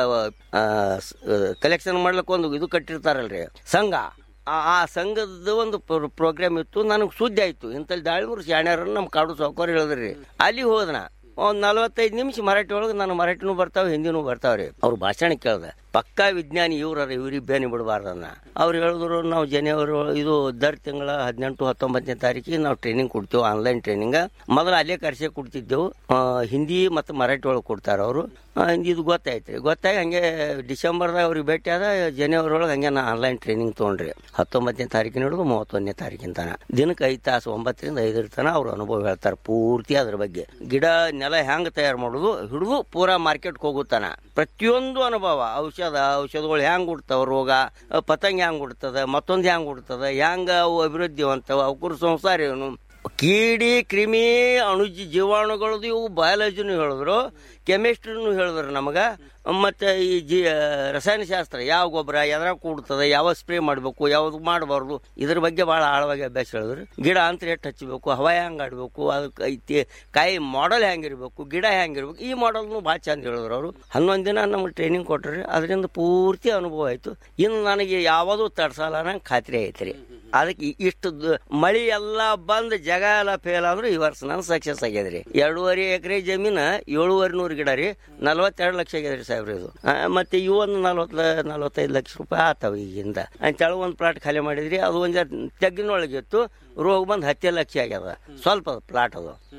R: ಕಲೆಕ್ಷನ್ ಮಾಡ್ಲಿಕ್ಕೆ ಒಂದು ಇದು ಕಟ್ಟಿರ್ತಾರಲ್ರಿ ಸಂಘ ಆ- ಆ ಸಂಘದ ಒಂದು ಪ್ರೋಗ್ರಾಮ್ ಇತ್ತು ನನಗೆ ಸುದ್ದಿ ಆಯ್ತು ಇಂಥಲ್ಲಿ ದಾಳಿಮೂರು ಶಾಣ್ಯಾರನ್ನು ನಮ್ಮ ಕಾಡು ಸಾವುಕಾರ ಹೇಳಿದ್ರಿ ಅಲ್ಲಿ ಹೋದನ ಒಂದ್ ನಲವತ್ತೈದು ನಿಮಿಷ ಮರಾಠಿ ಒಳಗೆ ನಾನು ಮರಾಠಿನೂ ಬರ್ತಾವ ಹಿಂದಿನೂ ಬರ್ತಾವ್ರಿ ಅವ್ರ ಭಾಷಣ ಕೇಳ್ದೆ ಪಕ್ಕಾ ವಿಜ್ಞಾನಿ ಇವ್ರ ಇವ್ರಿಗೆ ಬೇನಿ ಬಿಡಬಾರ್ದನ್ನ ಅವ್ರು ಹೇಳಿದ್ರು ನಾವು ಜನವರಿ ಒಳ- ಇದು ದರ್ ತಿಂಗಳ ಹದಿನೆಂಟು ಹತ್ತೊಂಬತ್ತನೇ ತಾರೀಕಿಗೆ ನಾವು ಟ್ರೈನಿಂಗ್ ಕೊಡ್ತೇವೆ ಆನ್ಲೈನ್ ಟ್ರೈನಿಂಗ್ ಮೊದಲು ಅಲ್ಲೇ ಕರ್ಸೆ ಕೊಡ್ತಿದ್ದೆವು ಆ, ಹಿಂದಿ ಮತ್ತು ಮರಾಠಿ ಒಳಗೆ ಕೊಡ್ತಾರ ಅವರು ಇದು ಗೊತ್ತಾಯ್ತು ಗೊತ್ತಾಗಿ ಹಂಗೆ ಡಿಸೆಂಬರ್ದಾಗ ಅವ್ರಿಗೆ ಭೇಟಿ ಆದ ಜನವರಿ ಒಳಗೆ ಹಂಗೆ ನಾ ಆನ್ಲೈನ್ ಟ್ರೈನಿಂಗ್ ತೊಗೊಂಡ್ರಿ ಹತ್ತೊಂಬತ್ತನೇ ತಾರೀಕಿನ ಹಿಡಿದು ಮೂವತ್ತೊಂದನೇ ತಾರೀಕಿನ ತನ ದಿನಕ್ಕೆ ಐದು ತಾಸು ಒಂಬತ್ತರಿಂದ ಐದರ ತನ ಅವ್ರ ಅನುಭವ ಹೇಳ್ತಾರೆ ಪೂರ್ತಿ ಅದ್ರ ಬಗ್ಗೆ ಗಿಡ ನೆಲ ಹೆಂಗ್ ತಯಾರು ಮಾಡೋದು ಹಿಡಿದು ಪೂರಾ ಮಾರ್ಕೆಟ್ಗೆ ಹೋಗುತ್ತಾನ ಪ್ರತಿಯೊಂದು ಅನುಭವ ಔಷಧ ಔಷಧಗಳು ಹೆಂಗ್ ಹುಡ್ತಾವ ರೋಗ ಅಹ್, ಪತಂಗ ಹೆಂಗ್ ಹುಡ್ತದ ಮತ್ತೊಂದು ಹೆಂಗ್ ಹುಡ್ತದ ಹೆಂಗ ಅವು ಅಭಿವೃದ್ಧಿ ಹೊಂತಾವ ಅವಕುರ ಸಂಸಾರ ಏನು ಕೀಡಿ ಕ್ರಿಮಿ ಅಣುಜಿ ಜೀವಾಣುಗಳದ್ದು ಇವು ಬಯಾಲಜಿನೂ ಹೇಳಿದ್ರು ಕೆಮಿಸ್ಟ್ರಿನೂ ಹೇಳಿದ್ರು ನಮಗೆ ಮತ್ತು ಈ ಜಿ ರಸಾಯನಶಾಸ್ತ್ರ ಯಾವ ಗೊಬ್ಬರ ಎದ್ರಾಗ ಕೂಡ್ತದೆ ಯಾವ ಸ್ಪ್ರೇ ಮಾಡಬೇಕು ಯಾವ್ದು ಮಾಡಬಾರ್ದು ಇದ್ರ ಬಗ್ಗೆ ಭಾಳ ಆಳವಾಗಿ ಅಭ್ಯಾಸ ಹೇಳಿದ್ರು ಗಿಡ ಅಂತ ಎಷ್ಟು ಹಚ್ಚಬೇಕು ಹವಾ ಹೆಂಗೆ ಆಡಬೇಕು ಅದಕ್ಕೆ ಐತಿ ಕಾಯಿ ಮಾಡೆಲ್ ಹೆಂಗಿರ್ಬೇಕು ಗಿಡ ಹೆಂಗಿರ್ಬೇಕು ಈ ಮಾಡೆಲ್ನು ಭಾಳ ಚಂದ ಹೇಳಿದ್ರು ಅವರು ಹನ್ನೊಂದು ದಿನ ನಮಗೆ ಟ್ರೈನಿಂಗ್ ಕೊಟ್ರಿ ಅದರಿಂದ ಪೂರ್ತಿ ಅನುಭವ ಆಯಿತು ಇನ್ನು ನನಗೆ ಯಾವುದೂ ತಡ್ಸಲ್ಲ ನಂಗೆ ಖಾತ್ರಿ ಐತ್ರಿ ಅದಕ್ಕೆ ಇ- ಇಷ್ಟು ದ- ಮಳಿ ಎಲ್ಲ ಬಂದ್ ಜಗ ಎಲ್ಲ ಫೇಲ್ ಆದ್ರೂ ಈ ವರ್ಷ ನಾನು ಸಕ್ಸಸ್ ಆಗ್ಯದ್ರಿ ಎರಡೂವರೆ ಎಕರೆ ಜಮೀನ ಏಳುವರೆ ನೂರು ಗಿಡ ರೀ ನಲ್ವತ್ತೆರಡು ಲಕ್ಷ ಆಗ್ಯದ್ರಿ ಸಾಹೇಬ್ರಿ ಇದು ಆ, ಮತ್ತೆ ಇವು ಒಂದು ನಲ್ವತ್ತು ನಲ್ವತ್ತೈದು ಲಕ್ಷ ರೂಪಾಯಿ ಆತಾವ ಈಗಿಂದ ಅಂತೇಳಿ ಒಂದು ಪ್ಲಾಟ್ ಖಾಲಿ ಮಾಡಿದ್ರಿ ಅದು ಒಂದು ತೆಗ್ಗಿನೊಳಗೆ ಇತ್ತು ರೋಗ ಬಂದು ಹತ್ತೇ ಲಕ್ಷ ಆಗ್ಯದ ಸ್ವಲ್ಪ ಪ್ಲಾಟ್ ಅದು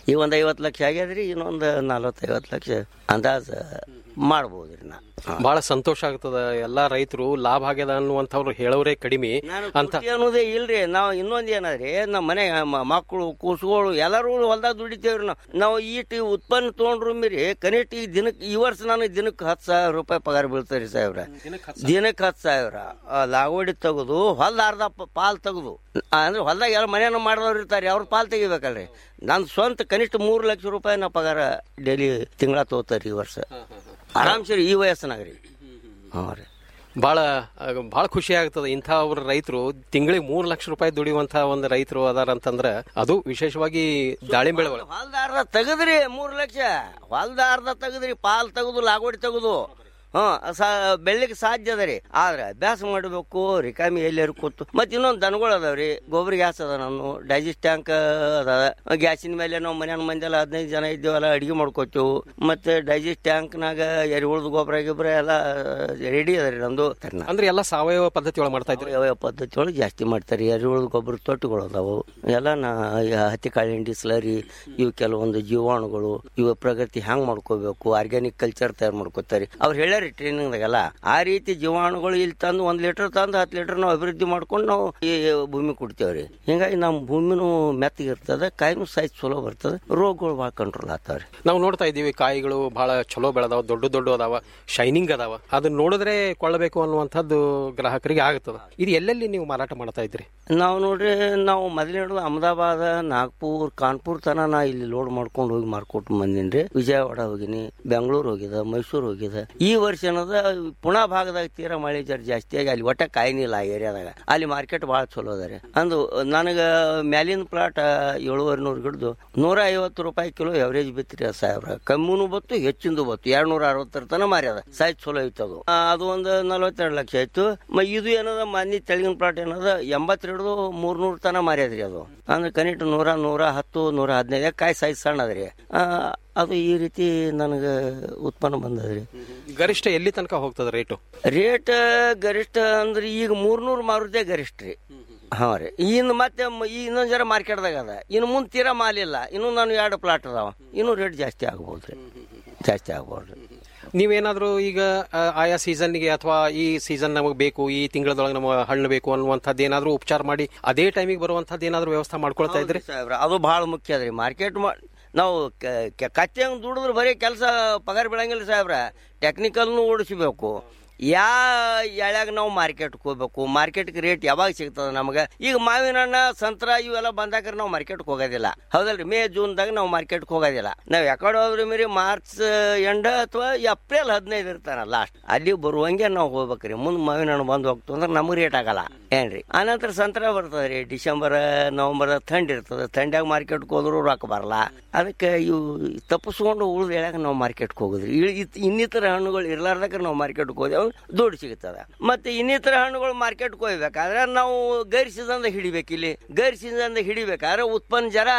R: ಈಗ ಒಂದ್ ಐವತ್ತು ಲಕ್ಷ ಆಗ್ಯದ್ರಿ ಇನ್ನೊಂದು ನಲ್ವತ್ತೈವತ್ತು ಲಕ್ಷ ಅಂದಾಜ್ ಮಾಡ್ಬೋದ್ರಿ ನಾ
Q: ಬಹಳ ಸಂತೋಷ ಆಗ್ತದ ಎಲ್ಲಾ ರೈತರು ಲಾಭ ಆಗ್ಯದ ಅನ್ನುವಂಥವ್ರು ಹೇಳೋರೇ ಕಡಿಮೆ ಅಂತ
R: ಖುಷಿ ಅನ್ನೋದೇ ಇಲ್ರಿ ನಾವು ಇನ್ನೊಂದ್ ಏನದ್ರಿ ನಮ್ಮ ಮನೆ ಮಕ್ಕಳು ಕೂಸುಗಳು ಎಲ್ಲರೂ ಹೊಲ್ದಾಗ ದುಡಿತೇವ್ರಿ ನಾವು ನಾವು ಈಟ್ ಉತ್ಪನ್ನ ತೊಗೊಂಡ್ರು ಮೀರಿ ಕನಿಷ್ಠ ಈ ದಿನಕ್ಕೆ ಈ ವರ್ಷ ನನಗೆ ದಿನಕ್ಕೆ ಹತ್ತು ಸಾವಿರ ರೂಪಾಯಿ ಪಗಾರ ಬೀಳ್ತಾರಿ ಸಾಹೇಬ್ರ ದಿನಕ್ಕೆ ಹತ್ತು ಸಾವಿರ ಆ, ಲಾಗೋಡಿ ತೆಗೆದು ಹೊಲ್ದ ಅರ್ಧ ಪ- ಪಾಲ್ ತೆಗೆದು ಅಂದ್ರೆ ಹೊಲ್ದಾಗ ಎಲ್ಲ ಮನೆಯನ್ನು ಮಾಡಿದವ್ರು ಇರ್ತಾರೆ ಅವ್ರ ಪಾಲ್ ತೆಗಿಬೇಕಲ್ರಿ ನನ್ನ ಸ್ವಂತ ಕನಿಷ್ಠ ಮೂರು ಲಕ್ಷ ರೂಪಾಯಿ ನಾ ಪಗಾರ ಡೈಲಿ ತಿಂಗಳ ತಗೋತಾರಿ ಈ ವರ್ಷ ಆರಾಮ್ಸೆ ರೀ ಈ ವಯಸ್ಸಿನಾಗ ರೀ ಹಾಂ ರೀ
Q: ಬಹಳ ಬಹಳ ಖುಷಿ ಆಗ್ತದೆ ಇಂಥ ಅವ್ರ ರೈತರು ತಿಂಗಳಿಗೆ ಮೂರು ಲಕ್ಷ ರೂಪಾಯಿ ದುಡಿಯುವಂತ ಒಂದು ರೈತರು ಅದಾರ ಅಂತಂದ್ರ ಅದು ವಿಶೇಷವಾಗಿ ದಾಳಿಂಬೆ ಒಳಗೆ
R: ಹೊಲ್ದ ಅರ್ಧ ತೆಗದ್ರಿ ಮೂರು ಲಕ್ಷ ಹೊಲ್ದ ಅರ್ಧ ತೆಗದ್ರಿ ಪಾಲ್ ತೆಗೆದು ಲಾಗೋಡಿ ತೆಗೆದು ಹ್ಮ್ ಸಾ ಬೆಳ್ಳಿಗೆ ಸಾಧ್ಯ ಅದ ರೀ ಆದ್ರೆ ಅಭ್ಯಾಸ ಮಾಡಬೇಕು ರಿಕಾಮಿ ಎಲ್ಲಾರು ಕೂತು ಮತ್ತೆ ಇನ್ನೊಂದು ದನಗಳು ಅದಾವ್ರಿ ಗೊಬ್ಬರ ಗ್ಯಾಸ್ ಅದ ನಾನು ಡೈಜೆಸ್ಟ್ ಟ್ಯಾಂಕ್ ಅದ ಗ್ಯಾಸಿನ ಮೇಲೆ ನಾವು ಮನ್ಯಾನ ಮಂದಿಲ್ಲ ಹದಿನೈದು ಜನ ಇದ್ದೇವಲ್ಲ ಅಡಿಗೆ ಮಾಡ್ಕೋತೀವಿ ಮತ್ತೆ ಡೈಜೆಸ್ಟ್ ಟ್ಯಾಂಕ್ನಾಗ ಎರೆಹುಳದ ಗೊಬ್ಬರ ಗಿಬ್ಬರ ಎಲ್ಲ ರೆಡಿ ಅದ ರೀ ನಮ್ದು
Q: ಅಂದ್ರೆ ಎಲ್ಲ ಸಾವಯವ ಪದ್ಧತಿ ಒಳಗೆ ಮಾಡ್ತಾ ಇದ್ರು
R: ಸಾವಯವ ಪದ್ಧತಿ ಒಳಗೆ ಜಾಸ್ತಿ ಮಾಡ್ತಾರೆ ಎರೆಹುಳದ ಗೊಬ್ಬರ ತೊಟ್ಟುಗಳು ಅದಾವು ಎಲ್ಲ ನಾ ಈ ಹತ್ತಿ ಕಾಳಿಂಡಿ ಸ್ಲರಿ ಇವು ಕೆಲವೊಂದು ಜೀವಾಣುಗಳು ಇವು ಪ್ರಗತಿ ಹ್ಯಾಂಗ್ ಮಾಡ್ಕೋಬೇಕು ಆರ್ಗ್ಯಾನಿಕ್ ಕಲ್ಚರ್ ತಯಾರು ಮಾಡ್ಕೋತಾರೆ ಅವ್ರು ಹೇಳ್ಯಾರಿ ಟ್ರೈನಿಂಗ್ದಾಗೆಲ್ಲ ಆ ರೀತಿ ಜೀವಾಣುಗಳು ಇಲ್ಲಿ ತಂದು ಒಂದ್ ಲೀಟರ್ ತಂದು ಹತ್ತು ಲೀಟರ್ ನಾವು ಅಭಿವೃದ್ಧಿ ಮಾಡ್ಕೊಂಡು ನಾವು ಈ ಭೂಮಿ ಕೊಡ್ತೇವ್ರಿ ಹಿಂಗಾಗಿ ನಮ್ಮ ಭೂಮಿನೂ ಮೆತ್ತಗಿರ್ತದ ಕಾಯಿನೂ ಸೈಜ್ ಚಲೋ ಬರ್ತದ ರೋಗಗಳು ಭಾಳ ಕಂಟ್ರೋಲ್ ಆಗ್ತಾವ್ರಿ
Q: ನಾವು ನೋಡ್ತಾ ಇದ್ದೀವಿ ಕಾಯಿಗಳು ಬಹಳ ಚಲೋ ಬೆಳೆದಾವ ದೊಡ್ಡ ದೊಡ್ಡ ಅದಾವ ಶೈನಿಂಗ್ ಅದಾವ ಅದನ್ನ ನೋಡಿದ್ರೆ ಕೊಳ್ಳಬೇಕು ಅನ್ನುವಂಥದ್ದು ಗ್ರಾಹಕರಿಗೆ ಆಗ್ತದ ಇದು ಎಲ್ಲೆಲ್ಲಿ ನೀವು ಮಾರಾಟ ಮಾಡ್ತಾ ಇದ್ರಿ
R: ನಾವು ನೋಡ್ರಿ ನಾವು ಮೊದಲೇ ಹಿಡಿದು ಅಹಮದಾಬಾದ್ ನಾಗ್ಪುರ್ ಕಾನ್ಪುರ್ ತನ ನಾ ಇಲ್ಲಿ ಲೋಡ್ ಮಾಡ್ಕೊಂಡು ಹೋಗಿ ಮಾರ್ಕೊಟ್ಟು ಬಂದಿನ್ರಿ ವಿಜಯವಾಡ ಹೋಗಿನಿ ಬೆಂಗಳೂರು ಹೋಗಿದ ಮೈಸೂರು ಹೋಗಿದ ಈ ವರ್ಷ ಏನದ ಪುಣಾ ಭಾಗದಾಗ ತೀರಾ ಮಳೆ ಜರ ಜಾಸ್ತಿ ಆಗಿ ಅಲ್ಲಿ ಒಟ್ಟ ಕಾಯಿನಿಲ್ಲ ಆ ಏರಿಯಾದಾಗ ಅಲ್ಲಿ ಮಾರ್ಕೆಟ್ ಭಾಳ ಚಲೋ ಅದ ರೀ ಅಂದು ನನಗ ಮ್ಯಾಲಿನ ಪ್ಲಾಟ್ ಏಳುವರೆ ನೂರು ಗಿಡದು ನೂರ ಐವತ್ತು ರೂಪಾಯಿ ಕಿಲೋ ಎವರೇಜ್ ಬಿತ್ರಿ ಅದು ಸಾವಿರ ಕಮ್ಮಿನೂ ಬತ್ತು ಹೆಚ್ಚಿಂದು ಬತ್ತು ಎರಡ್ ನೂರ ಅರವತ್ತರ ತನ ಮಾರ್ಯದ ಸೈಜ್ ಚಲೋ ಐತೆ ಅದು ಆ, ಅದು ಒಂದು ನಲವತ್ತೆರಡು ಲಕ್ಷ ಆಯ್ತು ಮ ಇದು ಏನದ ಮನಿ ತೆಳಗಿನ ಪ್ಲಾಟ್ ಏನದ ಎಂಬತ್ತೆರಡು ಮೂರ್ನೂರು ತನ ಮಾರ್ಯದ್ರಿ ಅದು ಅಂದ್ರೆ ಕನಿಷ್ಠ ನೂರ ನೂರ ಹತ್ತು ನೂರ ಹದಿನೈದು ಕಾಯಿ ಸೈಜ್ ಸಣ್ಣ ಅದ್ರಿ ಆ, ಅದು ಈ ರೀತಿ ನನಗೆ ಉತ್ಪನ್ನ ಬಂದದ್ರಿ
Q: ಗರಿಷ್ಠ ಎಲ್ಲಿ ತನಕ ಹೋಗ್ತದ ರೇಟು
R: ರೇಟ್ ಗರಿಷ್ಠ ಅಂದ್ರೆ ಈಗ ಮೂರ್ನೂರು ಮಾರುದೇ ಗರಿಷ್ಠ ರೀ ಹಾ ರೀ ಇನ್ನು ಮತ್ತೆ ಮ- ಈ ಇನ್ನೊಂದ್ ಜರ ಮಾರ್ಕೆಟ್ದಾಗ ಅದ ಇನ್ನು ಮುಂದೆ ತೀರಾ ಮಾಲಿಲ್ಲ ಇನ್ನು ನಾನು ಎರಡು ಪ್ಲಾಟ್ ಅದಾವ ಇನ್ನು ರೇಟ್ ಜಾಸ್ತಿ ಆಗ್ಬೋದ್ರಿ ಜಾಸ್ತಿ ಆಗ್ಬೋದು
Q: ನೀವೇನಾದ್ರೂ ಈಗ ಆ, ಆಯಾ ಸೀಸನ್ಗೆ ಅಥವಾ ಈ ಸೀಸನ್ ನಮಗೆ ಬೇಕು ಈ ತಿಂಗಳದೊಳಗೆ ನಮ್ಮ ಹಣ್ಣು ಬೇಕು ಅನ್ನುವಂಥದ್ದು ಏನಾದ್ರೂ ಉಪಚಾರ ಮಾಡಿ ಅದೇ ಟೈಮಿಗೆ ಬರುವಂಥದ್ದು ಏನಾದ್ರೂ ವ್ಯವಸ್ಥೆ ಮಾಡ್ಕೊಳ್ತಾ ಇದ್ರಿ
R: ಸಾಹೇಬ್ರ ಅದು ಭಾಳ ಮುಖ್ಯ ಅದ್ರಿ ಮಾರ್ಕೆಟ್ ನಾವು ಕತ್ತೆ ಹಂಗೆ ದುಡಿದ್ರೆ ಬರೀ ಕೆಲಸ ಪಗಾರ ಬೀಳಂಗಿಲ್ಲ ಸಾಹೇಬ್ರ ಟೆಕ್ನಿಕಲ್ನು ಓಡಿಸ್ಬೇಕು ಯಾ ಎಳ್ಯಾಗ ನಾವು ಮಾರ್ಕೆಟ್ಗೆ ಹೋಗ್ಬೇಕು ಮಾರ್ಕೆಟ್ಗೆ ರೇಟ್ ಯಾವಾಗ ಸಿಗ್ತದ ನಮಗೆ ಈಗ ಮಾವಿನ ಹಣ್ಣ ಸಂತ್ರ ಇವೆಲ್ಲ ಬಂದಾಗ ನಾವು ಮಾರ್ಕೆಟ್ಗೆ ಹೋಗೋದಿಲ್ಲ ಹೌದಲ್ರಿ ಮೇ ಜೂನ್ದಾಗ ನಾವು ಮಾರ್ಕೆಟ್ಗೆ ಹೋಗೋದಿಲ್ಲ ನಾವು ಯಾಕಡೆ ಹೋದ್ರಿ ಮೇರಿ ಮಾರ್ಚ್ ಎಂಡ್ ಅಥವಾ ಏಪ್ರಿಲ್ ಹದಿನೈದು ಇರ್ತಾರ ಲಾಸ್ಟ್ ಅಲ್ಲಿ ಬರುವಂಗೆ ನಾವು ಹೋಗ್ಬೇಕ್ರಿ ಮುಂದೆ ಮಾವಿನ ಹಣ್ಣು ಬಂದು ಹೋಗ್ತು ಅಂದ್ರೆ ನಮಗೆ ರೇಟ್ ಆಗಲ್ಲ ಏನ್ರಿ ಆನಂತರ ಸಂತ್ರ ಬರ್ತದೆ ರೀ ಡಿಸೆಂಬರ್ ನವಂಬರ್ ಥಂಡಿ ಇರ್ತದೆ ಥಂಡ್ಯಾಗ ಮಾರ್ಕೆಟ್ಗೆ ಹೋದ್ರು ರೊಕ್ಕ ಬರಲ್ಲ ಅದಕ್ಕೆ ಇವು ತಪ್ಪಿಸ್ಕೊಂಡು ಉಳಿದ ಎಳ್ಯಾಗ ನಾವು ಮಾರ್ಕೆಟ್ಗೆ ಹೋಗುದ್ರಿ ಇಳ್- ಇತ್- ಇನ್ನಿತರ ಹಣ್ಣುಗಳು ಇರ್ಲಾರ್ದಾಗ ನಾವು ಮಾರ್ಕೆಟ್ಗೆ ಹೋದೆವು ದುಡ್ಡು ಸಿಗ್ತದ ಮತ್ತೆ ಇನ್ನಿತರ ಹಣ್ಣುಗಳು ಮಾರ್ಕೆಟ್ಗೆ ಹೋಗ್ಬೇಕಾದ್ರೆ ನಾವು ಗೈರ್ ಸೀಸನ್ದಾಗ ಹಿಡಿಬೇಕು ಇಲ್ಲಿ ಗೈರ್ ಸೀಸನ್ದಾಗ ಹಿಡಿಬೇಕಾದ್ರೆ ಉತ್ಪನ್ನ ಜರ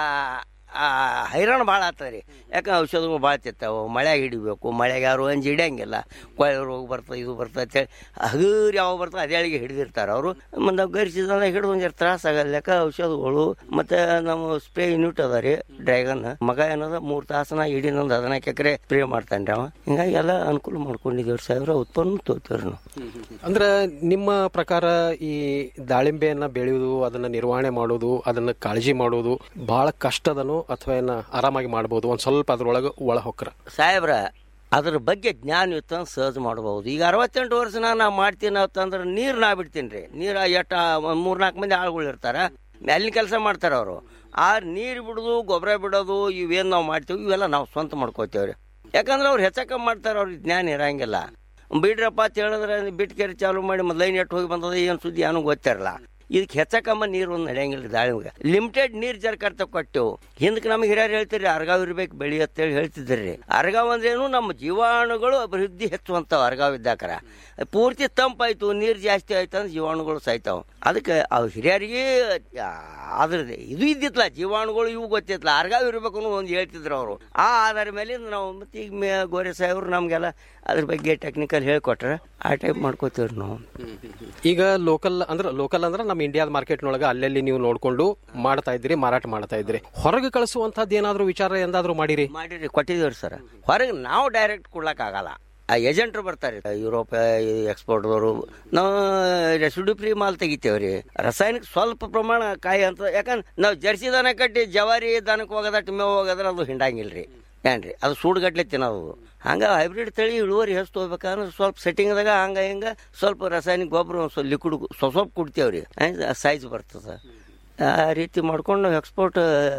R: ಆ, ಹೈರಾಣ ಭಾಳ ಆಗ್ತದೆ ರೀ ಯಾಕಂದ್ರೆ ಔಷಧಗಳು ಭಾಳ ತಿರ್ತಾವೆ ಮಳೆಯಾಗ ಹಿಡಿಬೇಕು ಮಳೆಗೆ ಯಾರು ಅಂಜಿ ಹಿಡಿಯಂಗಿಲ್ಲ ಕೊಳೆ ರೋಗ ಬರ್ತದೆ ಇದು ಬರ್ತದೆ ಅಂತೇಳಿ ಹಗರ್ ಯಾವ ಬರ್ತದೆ ಅದೇಳಿಗೆ ಹಿಡಿದಿರ್ತಾರೆ ಅವರು ಮತ್ತು ನಾವು ಗರಿ ಸೀಸನ್ದಾಗ ಹಿಡಿದು ಒಂದು ತ್ರಾಸ ಆಗಲ್ಲ ಯಾಕೆ ಔಷಧಗಳು ಮತ್ತು ನಮ್ಮ ಸ್ಪ್ರೇ ಯೂನಿಟ್ ಅದ ರೀ ಡ್ರ್ಯಾಗನ್ ಮಗ ಏನದ ಮೂರು ತಾಸನ ಇಡೀ ನಂದು ಹದಿನಾಲ್ಕು ಎಕರೆ ಸ್ಪ್ರೇ ಮಾಡ್ತಾನೆ ರೀ ಅವ ಹಿಂಗಾಗಿ ಎಲ್ಲ ಅನುಕೂಲ ಮಾಡ್ಕೊಂಡಿದ್ದೀವಿ ಸಾವಿರ ಉತ್ಪನ್ನ ತೋತೀವಿ ನಾವು
Q: ಅಂದ್ರ ನಿಮ್ಮ ಪ್ರಕಾರ ಈ ದಾಳಿಂಬೆಯನ್ನ ಬೆಳೆಯುವುದು ಅದನ್ನ ನಿರ್ವಹಣೆ ಮಾಡೋದು ಅದನ್ನ ಕಾಳಜಿ ಮಾಡೋದು ಬಹಳ ಕಷ್ಟದನು ಅಥವಾ ಏನ ಆರಾಮಾಗಿ ಮಾಡಬಹುದು ಒಂದ್ ಸ್ವಲ್ಪ ಅದ್ರೊಳಗೆ ಒಳ ಹೊಕ್ರ
R: ಸಾಹೇಬ್ರ ಅದ್ರ ಬಗ್ಗೆ ಜ್ಞಾನ ಇತ್ತು ಅಂತ ಸಹಜ ಮಾಡಬಹುದು ಈಗ ಅರವತ್ತೆಂಟು ವರ್ಷ ನಾ ಮಾಡ್ತೀನಿ ಅಂತಂದ್ರೆ ನೀರು ನಾ ಬಿಡ್ತೀನಿ ರೀ ನೀರು ಎಟ್ಟ ಒಂದು ಮೂರ್ನಾಲ್ಕು ಮಂದಿ ಆಳುಗಳು ಇರ್ತಾರ ಮ್ಯಾಲಿನ ಕೆಲಸ ಮಾಡ್ತಾರ ಅವರು ಆ ನೀರು ಬಿಡೋದು ಗೊಬ್ಬರ ಬಿಡೋದು ಇವೇನು ನಾವು ಮಾಡ್ತೀವಿ ಇವೆಲ್ಲ ನಾವು ಸ್ವಂತ ಮಾಡ್ಕೋತೇವ್ರಿ ಯಾಕಂದ್ರೆ ಅವ್ರು ಹೆಚ್ಚಕ ಮಾಡ್ತಾರ ಅವ್ರಿಗೆ ಜ್ಞಾನ ಇರಂಗಿಲ್ಲ ಬಿಡ್ರಪ್ಪ ಅಂತ ಹೇಳಿದ್ರೆ ಬಿಟ್ಟು ಕೆರೆ ಚಾಲು ಮಾಡಿ ಮತ್ತೆ ಲೈನ್ ಎಟ್ಟು ಹೋಗಿ ಬಂದದ ಏನು ಸುದ್ದಿ ಏನೂ ಗೊತ್ತಿರಲ್ಲ ಇದಕ್ಕೆ ಹೆಚ್ಚಕಮ್ಮ ನೀರು ಒಂದು ನಡೆಯಂಗಿಲ್ಲ ದಾಳಿಮ್ಗೆ ಲಿಮಿಟೆಡ್ ನೀರು ಜರ್ಕರ್ತ ಕೊಟ್ಟೆವು ಹಿಂದಕ್ಕೆ ನಮಗೆ ಹಿರಿಯರು ಹೇಳ್ತೀರಿ ಅರ್ಗಾವ್ ಇರ್ಬೇಕು ಬೆಳಿ ಅಂತೇಳಿ ಹೇಳ್ತಿದ್ರಿ ಅರ್ಗಾವ್ ಅಂದ್ರೇನು ನಮ್ಮ ಜೀವಾಣುಗಳು ಅಭಿವೃದ್ಧಿ ಹೆಚ್ಚುವಂತಾವ ಅರ್ಗಾವ್ ಇದ್ದಾಕರ ಪೂರ್ತಿ ತಂಪಾಯ್ತು ನೀರು ಜಾಸ್ತಿ ಆಯ್ತು ಅಂದ್ರೆ ಜೀವಾಣುಗಳು ಸಾಯ್ತಾವ ಅದಕ್ಕೆ ಅವು ಹಿರಿಯರಿಗೆ ಆ, ಅದ್ರದ್ದು ಇದು ಇದ್ದಿತ್ತಲ್ಲ ಜೀವಾಣುಗಳು ಇವು ಗೊತ್ತಿತ್ತಲ್ಲ ಅರ್ಗಾವ್ ಇರ್ಬೇಕು ಅನ್ನೋ ಒಂದು ಹೇಳ್ತಿದ್ರು ಅವರು ಆ ಆಧಾರ ಮೇಲೆ ನಾವು ಮತ್ತೆ ಈಗ ಮೇ ಗೋರೆ ಸಾಹೇಬ್ರು ನಮಗೆಲ್ಲ ಅದ್ರ ಬಗ್ಗೆ ಟೆಕ್ನಿಕಲ್ ಹೇಳ್ಕೊಟ್ರೆ ಆ ಟೈಪ್ ಮಾಡ್ಕೋತೀವ್ರಿ ನಾವು
Q: ಈಗ ಲೋಕಲ್ ಅಂದ್ರ ಲೋಕಲ್ ಅಂದ್ರ ನಮ್ಮ ನಮ್ಮ ಇಂಡಿಯಾದ ಮಾರ್ಕೆಟ್ನೊಳಗೆ ಅಲ್ಲಲ್ಲಿ ನೀವು ನೋಡ್ಕೊಂಡು ಮಾಡ್ತಾ ಇದ್ರಿ ಮಾರಾಟ ಮಾಡ್ತಾ ಇದ್ರಿ ಹೊರಗೆ ಕಳಿಸುವಂತದ್ದು ಏನಾದ್ರು ವಿಚಾರ ಎಂದಾದ್ರೂ ಮಾಡಿರಿ
R: ಮಾಡಿರಿ ಕೊಟ್ಟಿದ್ದೀವಿ ಸರ್ ಹೊರಗೆ ನಾವು ಡೈರೆಕ್ಟ್ ಕೊಡ್ಲಕ್ಕಾಗಲ್ಲ ಆ ಏಜೆಂಟ್ರು ಬರ್ತಾರೆ ಯುರೋಪ್ ಎಕ್ಸ್ಪೋರ್ಟ್ದವರು ನಾವು ರೆಸಿಡ್ಯೂ ಫ್ರೀ ಮಾಲ್ ತೆಗಿತೇವ್ರಿ ರಾಸಾಯನಿಕ ಸ್ವಲ್ಪ ಪ್ರಮಾಣ ಕಾಯಿ ಅಂತ ಯಾಕಂದ್ರೆ ನಾವು ಜರ್ಸಿ ದನ ಕಟ್ಟಿ ಜವಾರಿ ದನಕ್ಕೆ ಹೋಗೋದಟ್ಟು ಮೇವು ಹೋಗೋದ್ರೆ ಅದು ಹಿಂಡಂಗಿಲ್ರಿ ಏನ್ರಿ ಅದು ಸೂಡುಗಟ್ಲೆ ತಿನ್ನೋದು ಹಂಗ ಹೈಬ್ರಿಡ್ ತಳಿ ಇಳುವರಿ ಹೆಚ್ಚು ಹೋಗ್ಬೇಕಂದ್ರೆ ಸ್ವಲ್ಪ ಸೆಟ್ಟಿಂಗ್ದಾಗ ಹಂಗ ಹಿಂಗ ಸ್ವಲ್ಪ ರಾಸಾಯನಿಕ ಗೊಬ್ಬರ ಒಂದು ಸ್ವಲ್ಪ ಲಿಕ್ವಿಡ್ ಸ್ವಲ್ಪ ಸ್ವಲ್ಪ ಕುಡ್ತೇವ್ರಿ ಸೈಜ್ ಬರ್ತದೆ ಆ ರೀತಿ ಮಾಡ್ಕೊಂಡು ನಾವು ಎಕ್ಸ್ಪೋರ್ಟ್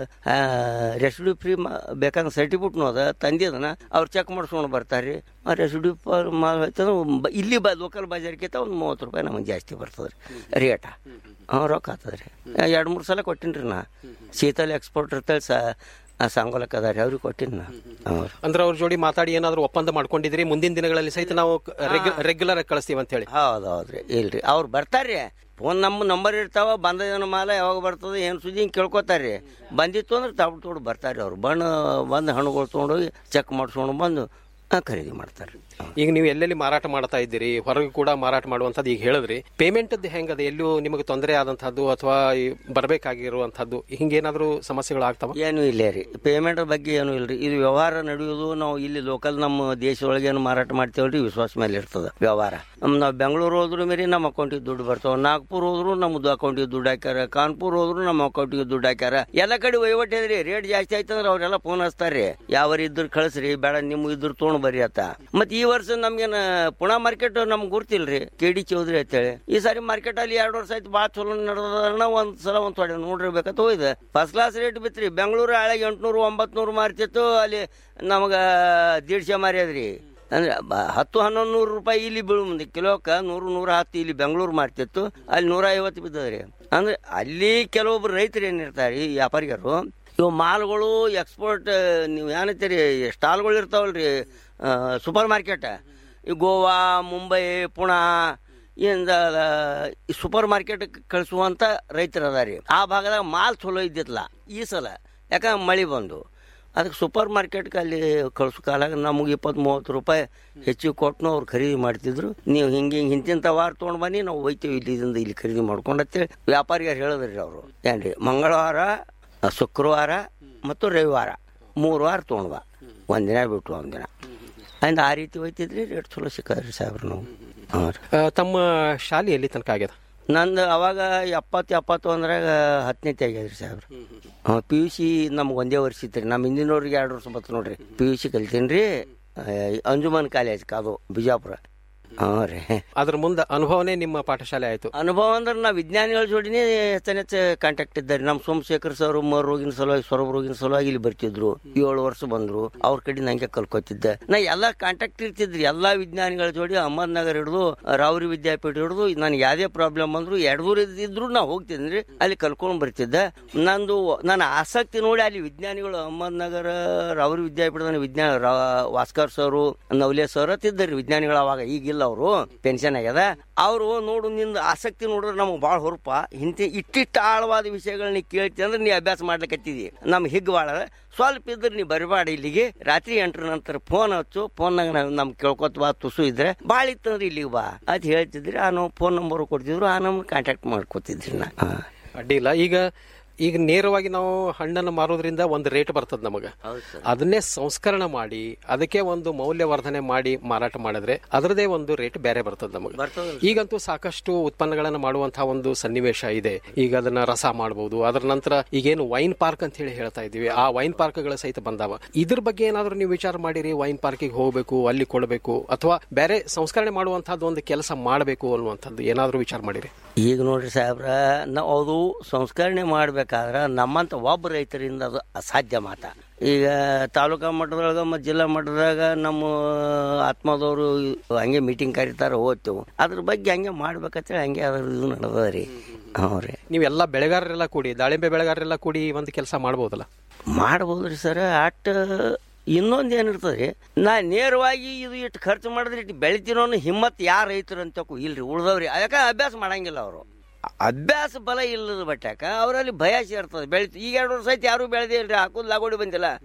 R: ರೆಸಿಡ್ಯೂ ಫ್ರೀ ಬೇಕಾದ್ರೆ ಸರ್ಟಿಫಿಕೇಟ್ನು ಅದ ತಂದಿದನ ಅವ್ರು ಚೆಕ್ ಮಾಡಿಸ್ಕೊಂಡು ಬರ್ತಾರೆ ಆ ರೆಸಿಡ್ಯೂ ಮಾಲ್ ಹೋಯ್ತಂದ್ರೆ ಬ- ಇಲ್ಲಿ ಬ ಲೋಕಲ್ ಬಜಾರ್ಗಿಂತ ಒಂದು ಮೂವತ್ತು ರೂಪಾಯಿ ನಮಗೆ ಜಾಸ್ತಿ ಬರ್ತದೆ ರೀ ರೇಟ ಹಾಂ ರೊಕ್ಕ ಆಗ್ತದೆ ರೀ ಎರಡು ಮೂರು ಸಲ ಕೊಟ್ಟಿನಿ ರೀ ನಾ ಶೀತಲ್ ಎಕ್ಸ್ಪೋರ್ಟ್ ಇರ್ತೇಳಿ ಸ ಸಂಗೋಲಕ್ಕೆ ಅದ ರೀ ಅವ್ರಿಗೆ ಕೊಟ್ಟಿನಿ ನಾ ಅವ್ರು
Q: ಅಂದ್ರೆ ಅವ್ರ ಜೋಡಿ ಮಾತಾಡಿ ಏನಾದ್ರು ಒಪ್ಪಂದ ಮಾಡ್ಕೊಂಡಿದ್ರಿ ಮುಂದಿನ ದಿನಗಳಲ್ಲಿ ಸಹಿತ ನಾವು ರೆಗ್ಯುಲರ್ ಆಗಿ ಕಳಿಸ್ತೀವಿ ಅಂತ ಹೇಳಿ
R: ಹೌದು ಹೌದ್ರಿ ಇಲ್ರಿ ಅವ್ರು ಬರ್ತಾರ್ರಿ ಫೋನ್ ನಮ್ಮ ನಂಬರ್ ಇರ್ತಾವ ಬಂದ ಮಾಲ ಯಾವಾಗ ಬರ್ತದೆ ಏನು ಸುದ್ದಿ ಹಿಂಗೆ ಕೇಳ್ಕೊತಾರ್ರಿ ಬಂದಿತ್ತು ಅಂದ್ರೆ ತಾವು ತೊಗೊಂಡು ಬರ್ತಾರೆ ಅವ್ರು ಬಣ್ಣ ಬಂದು ಹಣ್ಣುಗಳು ತೊಗೊಂಡೋಗಿ ಚೆಕ್ ಮಾಡಿಸ್ಕೊಂಡು ಬಂದು ಆ, ಖರೀದಿ ಮಾಡ್ತಾರೆ
Q: ಈಗ ನೀವು ಎಲ್ಲೆಲ್ಲಿ ಮಾರಾಟ ಮಾಡ್ತಾ ಇದ್ದೀರಿ ಹೊರಗೆ ಕೂಡ ಮಾರಾಟ ಮಾಡುವಂಥದ್ದು ಈಗ ಹೇಳಿದ್ರಿ ಪೇಮೆಂಟ್ ಹೆಂಗದ ಎಲ್ಲೂ ನಿಮಗೆ ತೊಂದರೆ ಆದಂತಹದ್ದು ಅಥವಾ ಈ ಬರ್ಬೇಕಾಗಿರುವಂತಹದ್ದು ಹಿಂಗೇನಾದ್ರೂ ಸಮಸ್ಯೆಗಳು ಆಗ್ತಾವ
R: ಏನೂ ಇಲ್ಲ ರೀ ಪೇಮೆಂಟ್ ಬಗ್ಗೆ ಏನೂ ಇಲ್ಲ ರೀ ಇದು ವ್ಯವಹಾರ ನಡೆಯೋದು ನಾವು ಇಲ್ಲಿ ಲೋಕಲ್ ನಮ್ಮ ದೇಶದೊಳಗೆ ಏನು ಮಾರಾಟ ಮಾಡ್ತೇವಲ್ರಿ ವಿಶ್ವಾಸ ಮೇಲೆ ಇರ್ತದೆ ವ್ಯವಹಾರ ನಮ್ಮ ನಾವು ಬೆಂಗಳೂರು ಹೋದ್ರು ಮೇರಿ ನಮ್ಮ ಅಕೌಂಟಿಗೆ ದುಡ್ಡು ಬರ್ತಾವ ನಾಗ್ಪುರ್ ಹೋದ್ರು ನಮ್ಮದು ಅಕೌಂಟಿಗೆ ದುಡ್ಡು ಹಾಕ್ಯಾರ ಕಾನ್ಪುರ್ ಹೋದ್ರು ನಮ್ಮ ಅಕೌಂಟಿಗೆ ದುಡ್ಡು ಹಾಕ್ಯಾರ ಎಲ್ಲ ಕಡೆ ವಹಿವಾಟು ಇದ್ರಿ ರೇಟ್ ಜಾಸ್ತಿ ಆಯ್ತಂದ್ರೆ ಅವರೆಲ್ಲ ಫೋನ್ ಹಚ್ತಾರ್ರಿ ಯಾವ್ರ ಇದ್ರ ಕಳಿಸ್ರಿ ಬೇಡ ನಿಮ್ಮ ಇದ್ರ ತೊಗೊಂಡ್ ಬರ್ರಿ ಆತ ಮತ್ ಈ ವರ್ಷ ನಮ್ಗೇನ ಪುಣಾ ಮಾರ್ಕೆಟ್ ನಮ್ಗೆ ಗುರ್ತಿಲ್ರಿ ಕೆ ಡಿ ಚೌಧರಿ ಅಂತೇಳಿ ಈ ಸಾರಿ ಮಾರ್ಕೆಟ್ ಅಲ್ಲಿ ಎರಡು ವರ್ಷ ಆಯ್ತು ಭಾಳ ಚಲೋ ನಡೆದ ಒಂದ್ ಸಲ ಒಂದ್ ತೊಡೆ ನೋಡಿರ್ಬೇಕಂತ ಹೋಯ್ದೆ ಫಸ್ಟ್ ಕ್ಲಾಸ್ ರೇಟ್ ಬಿತ್ರಿ ಬೆಂಗಳೂರು ಹಳೆಗೆ ಎಂಟ್ನೂರು ಒಂಬತ್ನೂರು ಮಾರ್ತಿತ್ತು ಅಲ್ಲಿ ನಮಗ ದೀಡ್ಶೆ ಮಾರ್ಯದ್ರಿ ಅಂದ್ರೆ ಬ- ಹತ್ತು ಹನ್ನೊಂದು ನೂರು ರೂಪಾಯಿ ಇಲ್ಲಿ ಬೀಳು ಮುಂದೆ ಕಿಲೋಕ ನೂರು ನೂರ ಹತ್ತು ಇಲ್ಲಿ ಬೆಂಗಳೂರು ಮಾರ್ತಿತ್ತು ಅಲ್ಲಿ ನೂರ ಐವತ್ತು ಬಿದ್ದದ್ರಿ ಅಂದ್ರೆ ಅಲ್ಲಿ ಕೆಲವೊಬ್ರು ರೈತರು ಏನಿರ್ತಾರೆ ಈ ವ್ಯಾಪಾರಿಗರು ಇವು ಮಾಲ್ಗಳು ಎಕ್ಸ್ಪೋರ್ಟ್ ನೀವು ಏನಂತೀರಿ ಸ್ಟಾಲ್ಗಳು ಇರ್ತಾವಲ್ರಿ ಸೂಪರ್ ಮಾರ್ಕೆಟ್ ಈ ಗೋವಾ ಮುಂಬೈ ಪುಣಾ ಇಂದ ಈ ಸೂಪರ್ ಮಾರ್ಕೆಟ್ ಕಳಿಸುವಂತ ರೈತರು ಅದಾರಿ ಆ ಭಾಗದಾಗ ಮಾಲ್ ಚಲೋ ಇದ್ದಿತ್ತಲ್ಲ ಈ ಸಲ ಯಾಕಂದ್ರೆ ಮಳೆ ಬಂದು ಅದಕ್ಕೆ ಸೂಪರ್ ಮಾರ್ಕೆಟ್ಗೆ ಅಲ್ಲಿ ಕಳ್ಸೋ ಕಾಲಾಗ ನಮಗೆ ಇಪ್ಪತ್ತು ಮೂವತ್ತು ರೂಪಾಯಿ ಹೆಚ್ಚಿಗೆ ಕೊಟ್ಟು ಅವ್ರು ಖರೀದಿ ಮಾಡ್ತಿದ್ರು ನೀವು ಹಿಂಗೆ ಹಿಂಗೆ ಇಂತಿಂಥ ವಾರ ತೊಗೊಂಡು ಬನ್ನಿ ನಾವು ಹೋಯ್ತೀವಿ ಇಲ್ಲಿಂದ ಇಲ್ಲಿ ಖರೀದಿ ಮಾಡ್ಕೊಂಡು ಅಂತೇಳಿ ವ್ಯಾಪಾರಿಗಾರು ಹೇಳಿದ್ರಿ ಅವರು ಏನ್ರಿ ಮಂಗಳವಾರ ಶುಕ್ರವಾರ ಮತ್ತು ರವಿವಾರ ಮೂರು ವಾರ ತೊಗೊಂಡು ಬಾ ಒಂದಿನ ಬಿಟ್ಟು ಒಂದಿನ ಅಂದ್ ಆ ರೀತಿ ಹೋಯ್ತಿದ್ರಿ ರೇಟ್ ಚಲೋ ಸಿಕ್ಕದ್ರಿ ಸಾಹೇಬ್ರು ನಾವು ಹಾಂ ರೀ
Q: ಆ, ತಮ್ಮ ಶಾಲೆ ಎಲ್ಲಿ ತನಕ ಆಗ್ಯದ
R: ನಂದು ಅವಾಗ ಎಪ್ಪತ್ತು ಎಪ್ಪತ್ತು ಅಂದ್ರಾಗ ಹತ್ತನೇ ಆಗ್ಯದ್ರಿ ಸಾಹೇಬ್ರು ಹಾಂ ಪಿ ಯು ಸಿ ನಮ್ಗೆ ಒಂದೇ ವರ್ಷ ಇತ್ತು ರೀ ನಮ್ಮ ಹಿಂದಿನವ್ರಿಗೆ ಎರಡು ವರ್ಷ ಬತ್ತು ನೋಡ್ರಿ ಪಿ ಯು ಸಿ ಕಲ್ತೀನಿ ರೀ ಅಂಜುಮನ್ ಕಾಲೇಜ್ ಅದು ಬಿಜಾಪುರ ಹಾಂ ರೀ
Q: ಅದ್ರ ಮುಂದೆ ಅನುಭವನೇ ನಿಮ್ಮ ಪಾಠಶಾಲೆ ಆಯ್ತು
R: ಅನುಭವ ಅಂದ್ರೆ ನಾವು ವಿಜ್ಞಾನಿಗಳ ಜೋಡಿನೇ ಹೆಚ್ಚು ಕಾಂಟ್ಯಾಕ್ಟ್ ಇದ್ದಾರೆ ನಮ್ಮ ಸೋಮಶೇಖರ್ ಸರ್ ಮರ್ ರೋಗಿನ ಸಲುವಾಗಿ ಸೊರಬ ರೋಗಿನ ಸಲುವಾಗಿ ಇಲ್ಲಿ ಬರ್ತಿದ್ರು ಏಳು ವರ್ಷ ಬಂದ್ರು ಅವ್ರ ಕಡೆ ನಂಗೆ ಕಲ್ಕೊತಿದ್ದೆ ನಾ ಎಲ್ಲ ಕಾಂಟ್ಯಾಕ್ಟ್ ಇರ್ತಿದ್ರಿ ಎಲ್ಲಾ ವಿಜ್ಞಾನಿಗಳ ಜೋಡಿ ಅಹಮದ್ನಗರ್ ಹಿಡಿದು ರಾವ್ರಿ ವಿದ್ಯಾಪೀಠ ಹಿಡಿದು ನನಗೆ ಯಾವುದೇ ಪ್ರಾಬ್ಲಮ್ ಬಂದ್ರು ಎರಡೂರು ಇದ್ರು ನಾ ಹೋಗ್ತಿದ್ರಿ ಅಲ್ಲಿ ಕಲ್ಕೊಂಡ್ ಬರ್ತಿದ್ದೆ ನಂದು ನನ್ನ ಆಸಕ್ತಿ ನೋಡಿ ಅಲ್ಲಿ ವಿಜ್ಞಾನಿಗಳು ಅಹಮದ್ನಗರ ರಾವ್ರಿ ವಿದ್ಯಾಪೀಠದ ವಿಜ್ಞಾನ ರಾ- ವಾಸ್ಕರ್ ಸರು ನವಲೆ ಸರ್ ತಿದ್ದರಿ ವಿಜ್ಞಾನಿಗಳು ಅವಾಗ ಈಗಿಲ್ಲ ಅವರು ಪೆನ್ಷನ್ ಆಗ್ಯದ ಅವರು ನೋಡು ನಿಂದ ಆಸಕ್ತಿ ನೋಡಿದ್ರೆ ನಮಗೆ ಭಾಳ ಹೊರಪ ಇಂತಿ ಇಟ್ಟಿಟ್ಟು ಆಳವಾದ ವಿಷಯಗಳನ್ನ ಕೇಳ್ತಿ ಅಂದ್ರೆ ನೀ ಅಭ್ಯಾಸ ಮಾಡ್ಲಿಕ್ಕತ್ತಿದಿ ನಮ್ ಹಿಗ್ ಭಾಳ ಸ್ವಲ್ಪ ಇದ್ರೆ ನೀ ಬರಬೇಡ ಇಲ್ಲಿಗೆ ರಾತ್ರಿ ಎಂಟರ ನಂತರ ಫೋನ್ ಹಚ್ಚು ಫೋನ್ನಾಗ ನಾವು ನಮ್ ಕೇಳ್ಕೊತ ಬಾ ತುಸು ಇದ್ರೆ ಭಾಳ ಇತ್ತಂದ್ರೆ ಇಲ್ಲಿಗೆ ಬಾ ಅದು ಹೇಳ್ತಿದ್ರಿ ಆ ನಾವು ಫೋನ್ ನಂಬರ್ ಕೊಡ್ತಿದ್ರು ಆ ನಮ್ಗೆ ಕಾಂಟ್ಯಾಕ್ಟ್ ಮಾಡ್ಕೊತಿದ್ರಿ ನಾ ಹಾ.
Q: ಅಡ್ಡಿಲ್ಲ ಈಗ ಈಗ ನೇರವಾಗಿ ನಾವು ಹಣ್ಣನ್ನು ಮಾರೋದ್ರಿಂದ ಒಂದು ರೇಟ್ ಬರ್ತದ ನಮಗ ಅದನ್ನೇ ಸಂಸ್ಕರಣ ಮಾಡಿ ಅದಕ್ಕೆ ಒಂದು ಮೌಲ್ಯವರ್ಧನೆ ಮಾಡಿ ಮಾರಾಟ ಮಾಡಿದ್ರೆ ಅದರದೇ ಒಂದು ರೇಟ್ ಬೇರೆ ಬರ್ತದ ನಮಗೆ ಈಗಂತೂ ಸಾಕಷ್ಟು ಉತ್ಪನ್ನಗಳನ್ನ ಮಾಡುವಂತಹ ಒಂದು ಸನ್ನಿವೇಶ ಇದೆ ಈಗ ಅದನ್ನ ರಸ ಮಾಡಬಹುದು ಅದರ ನಂತರ ಈಗೇನು ವೈನ್ ಪಾರ್ಕ್ ಅಂತ ಹೇಳಿ ಹೇಳ್ತಾ ಇದೀವಿ ಆ ವೈನ್ ಪಾರ್ಕ್ಗಳ ಸಹಿತ ಬಂದಾವ ಇದ್ರ ಬಗ್ಗೆ ಏನಾದ್ರೂ ನೀವು ವಿಚಾರ ಮಾಡಿರಿ ವೈನ್ ಪಾರ್ಕಿಗೆ ಹೋಗ್ಬೇಕು ಅಲ್ಲಿ ಕೊಡಬೇಕು ಅಥವಾ ಬೇರೆ ಸಂಸ್ಕರಣೆ ಮಾಡುವಂತಹದ್ದು ಒಂದು ಕೆಲಸ ಮಾಡಬೇಕು ಅನ್ನುವಂಥದ್ದು ಏನಾದ್ರೂ ವಿಚಾರ ಮಾಡಿರಿ
R: ಈಗ ನೋಡ್ರಿ ಸಾಹೇಬ್ರ ನಾವು ಅದು ಸಂಸ್ಕರಣೆ ಮಾಡ್ಬೇಕಾದ್ರೆ ನಮ್ಮಂತ ಒಬ್ಬ ರೈತರಿಂದ ಅದು ಅಸಾಧ್ಯ ಮಾತ ಈಗ ತಾಲೂಕಾ ಮಟ್ಟದೊಳಗ ಮತ್ತು ಜಿಲ್ಲಾ ಮಟ್ಟದಾಗ ನಮ್ಮ ಆತ್ಮದವರು ಹಂಗೆ ಮೀಟಿಂಗ್ ಕರೀತಾರ ಹೋಗ್ತೇವೆ ಅದ್ರ ಬಗ್ಗೆ ಹಂಗೆ ಮಾಡ್ಬೇಕಂತೇಳಿ ಹಂಗೆ ಅದ್ರ ಇದು ನಡೆದ ರೀ ಹ್ಞೂ ರೀ
Q: ನೀವೆಲ್ಲ ಬೆಳೆಗಾರರೆಲ್ಲ ಕೂಡಿ ದಾಳಿಂಬೆ ಬೆಳೆಗಾರರೆಲ್ಲ ಕೂಡಿ ಒಂದು ಕೆಲಸ ಮಾಡ್ಬೋದಲ್ಲ
R: ಮಾಡ್ಬೋದ್ರಿ ಸರ್ ಅಟ್ ಇನ್ನೊಂದು ಏನಿರ್ತದೆ ರೀ ನಾ ನೇರವಾಗಿ ಇದು ಇಟ್ಟು ಖರ್ಚು ಮಾಡಿದ್ರೆ ಇಟ್ಟು ಬೆಳಿತೀನೋ ಅನ್ನೋ ಹಿಮ್ಮತ್ ಯಾರು ರೈತರು ಅಂತಕ್ಕೂ ಇಲ್ರಿ ಉಳ್ದವ್ರಿ ಯಾಕೆ ಅಭ್ಯಾಸ ಮಾಡಂಗಿಲ್ಲ ಅವರು ಅಭ್ಯಾಸ ಬಲ ಇಲ್ಲದ ಬಟ್ಟಾಕ ಅವರಲ್ಲಿ ಭಯ ಸೇರ್ತದೆ ಬೆಳಿತು ಈಗ ಎರಡು ವರ್ಷ ಆಯ್ತು ಯಾರು ಬೆಳೆದೇ ಇಲ್ರಿ ಹಾಕೋದು ಲಾಗೋಡಿ ಬಂದಿಲ್ಲ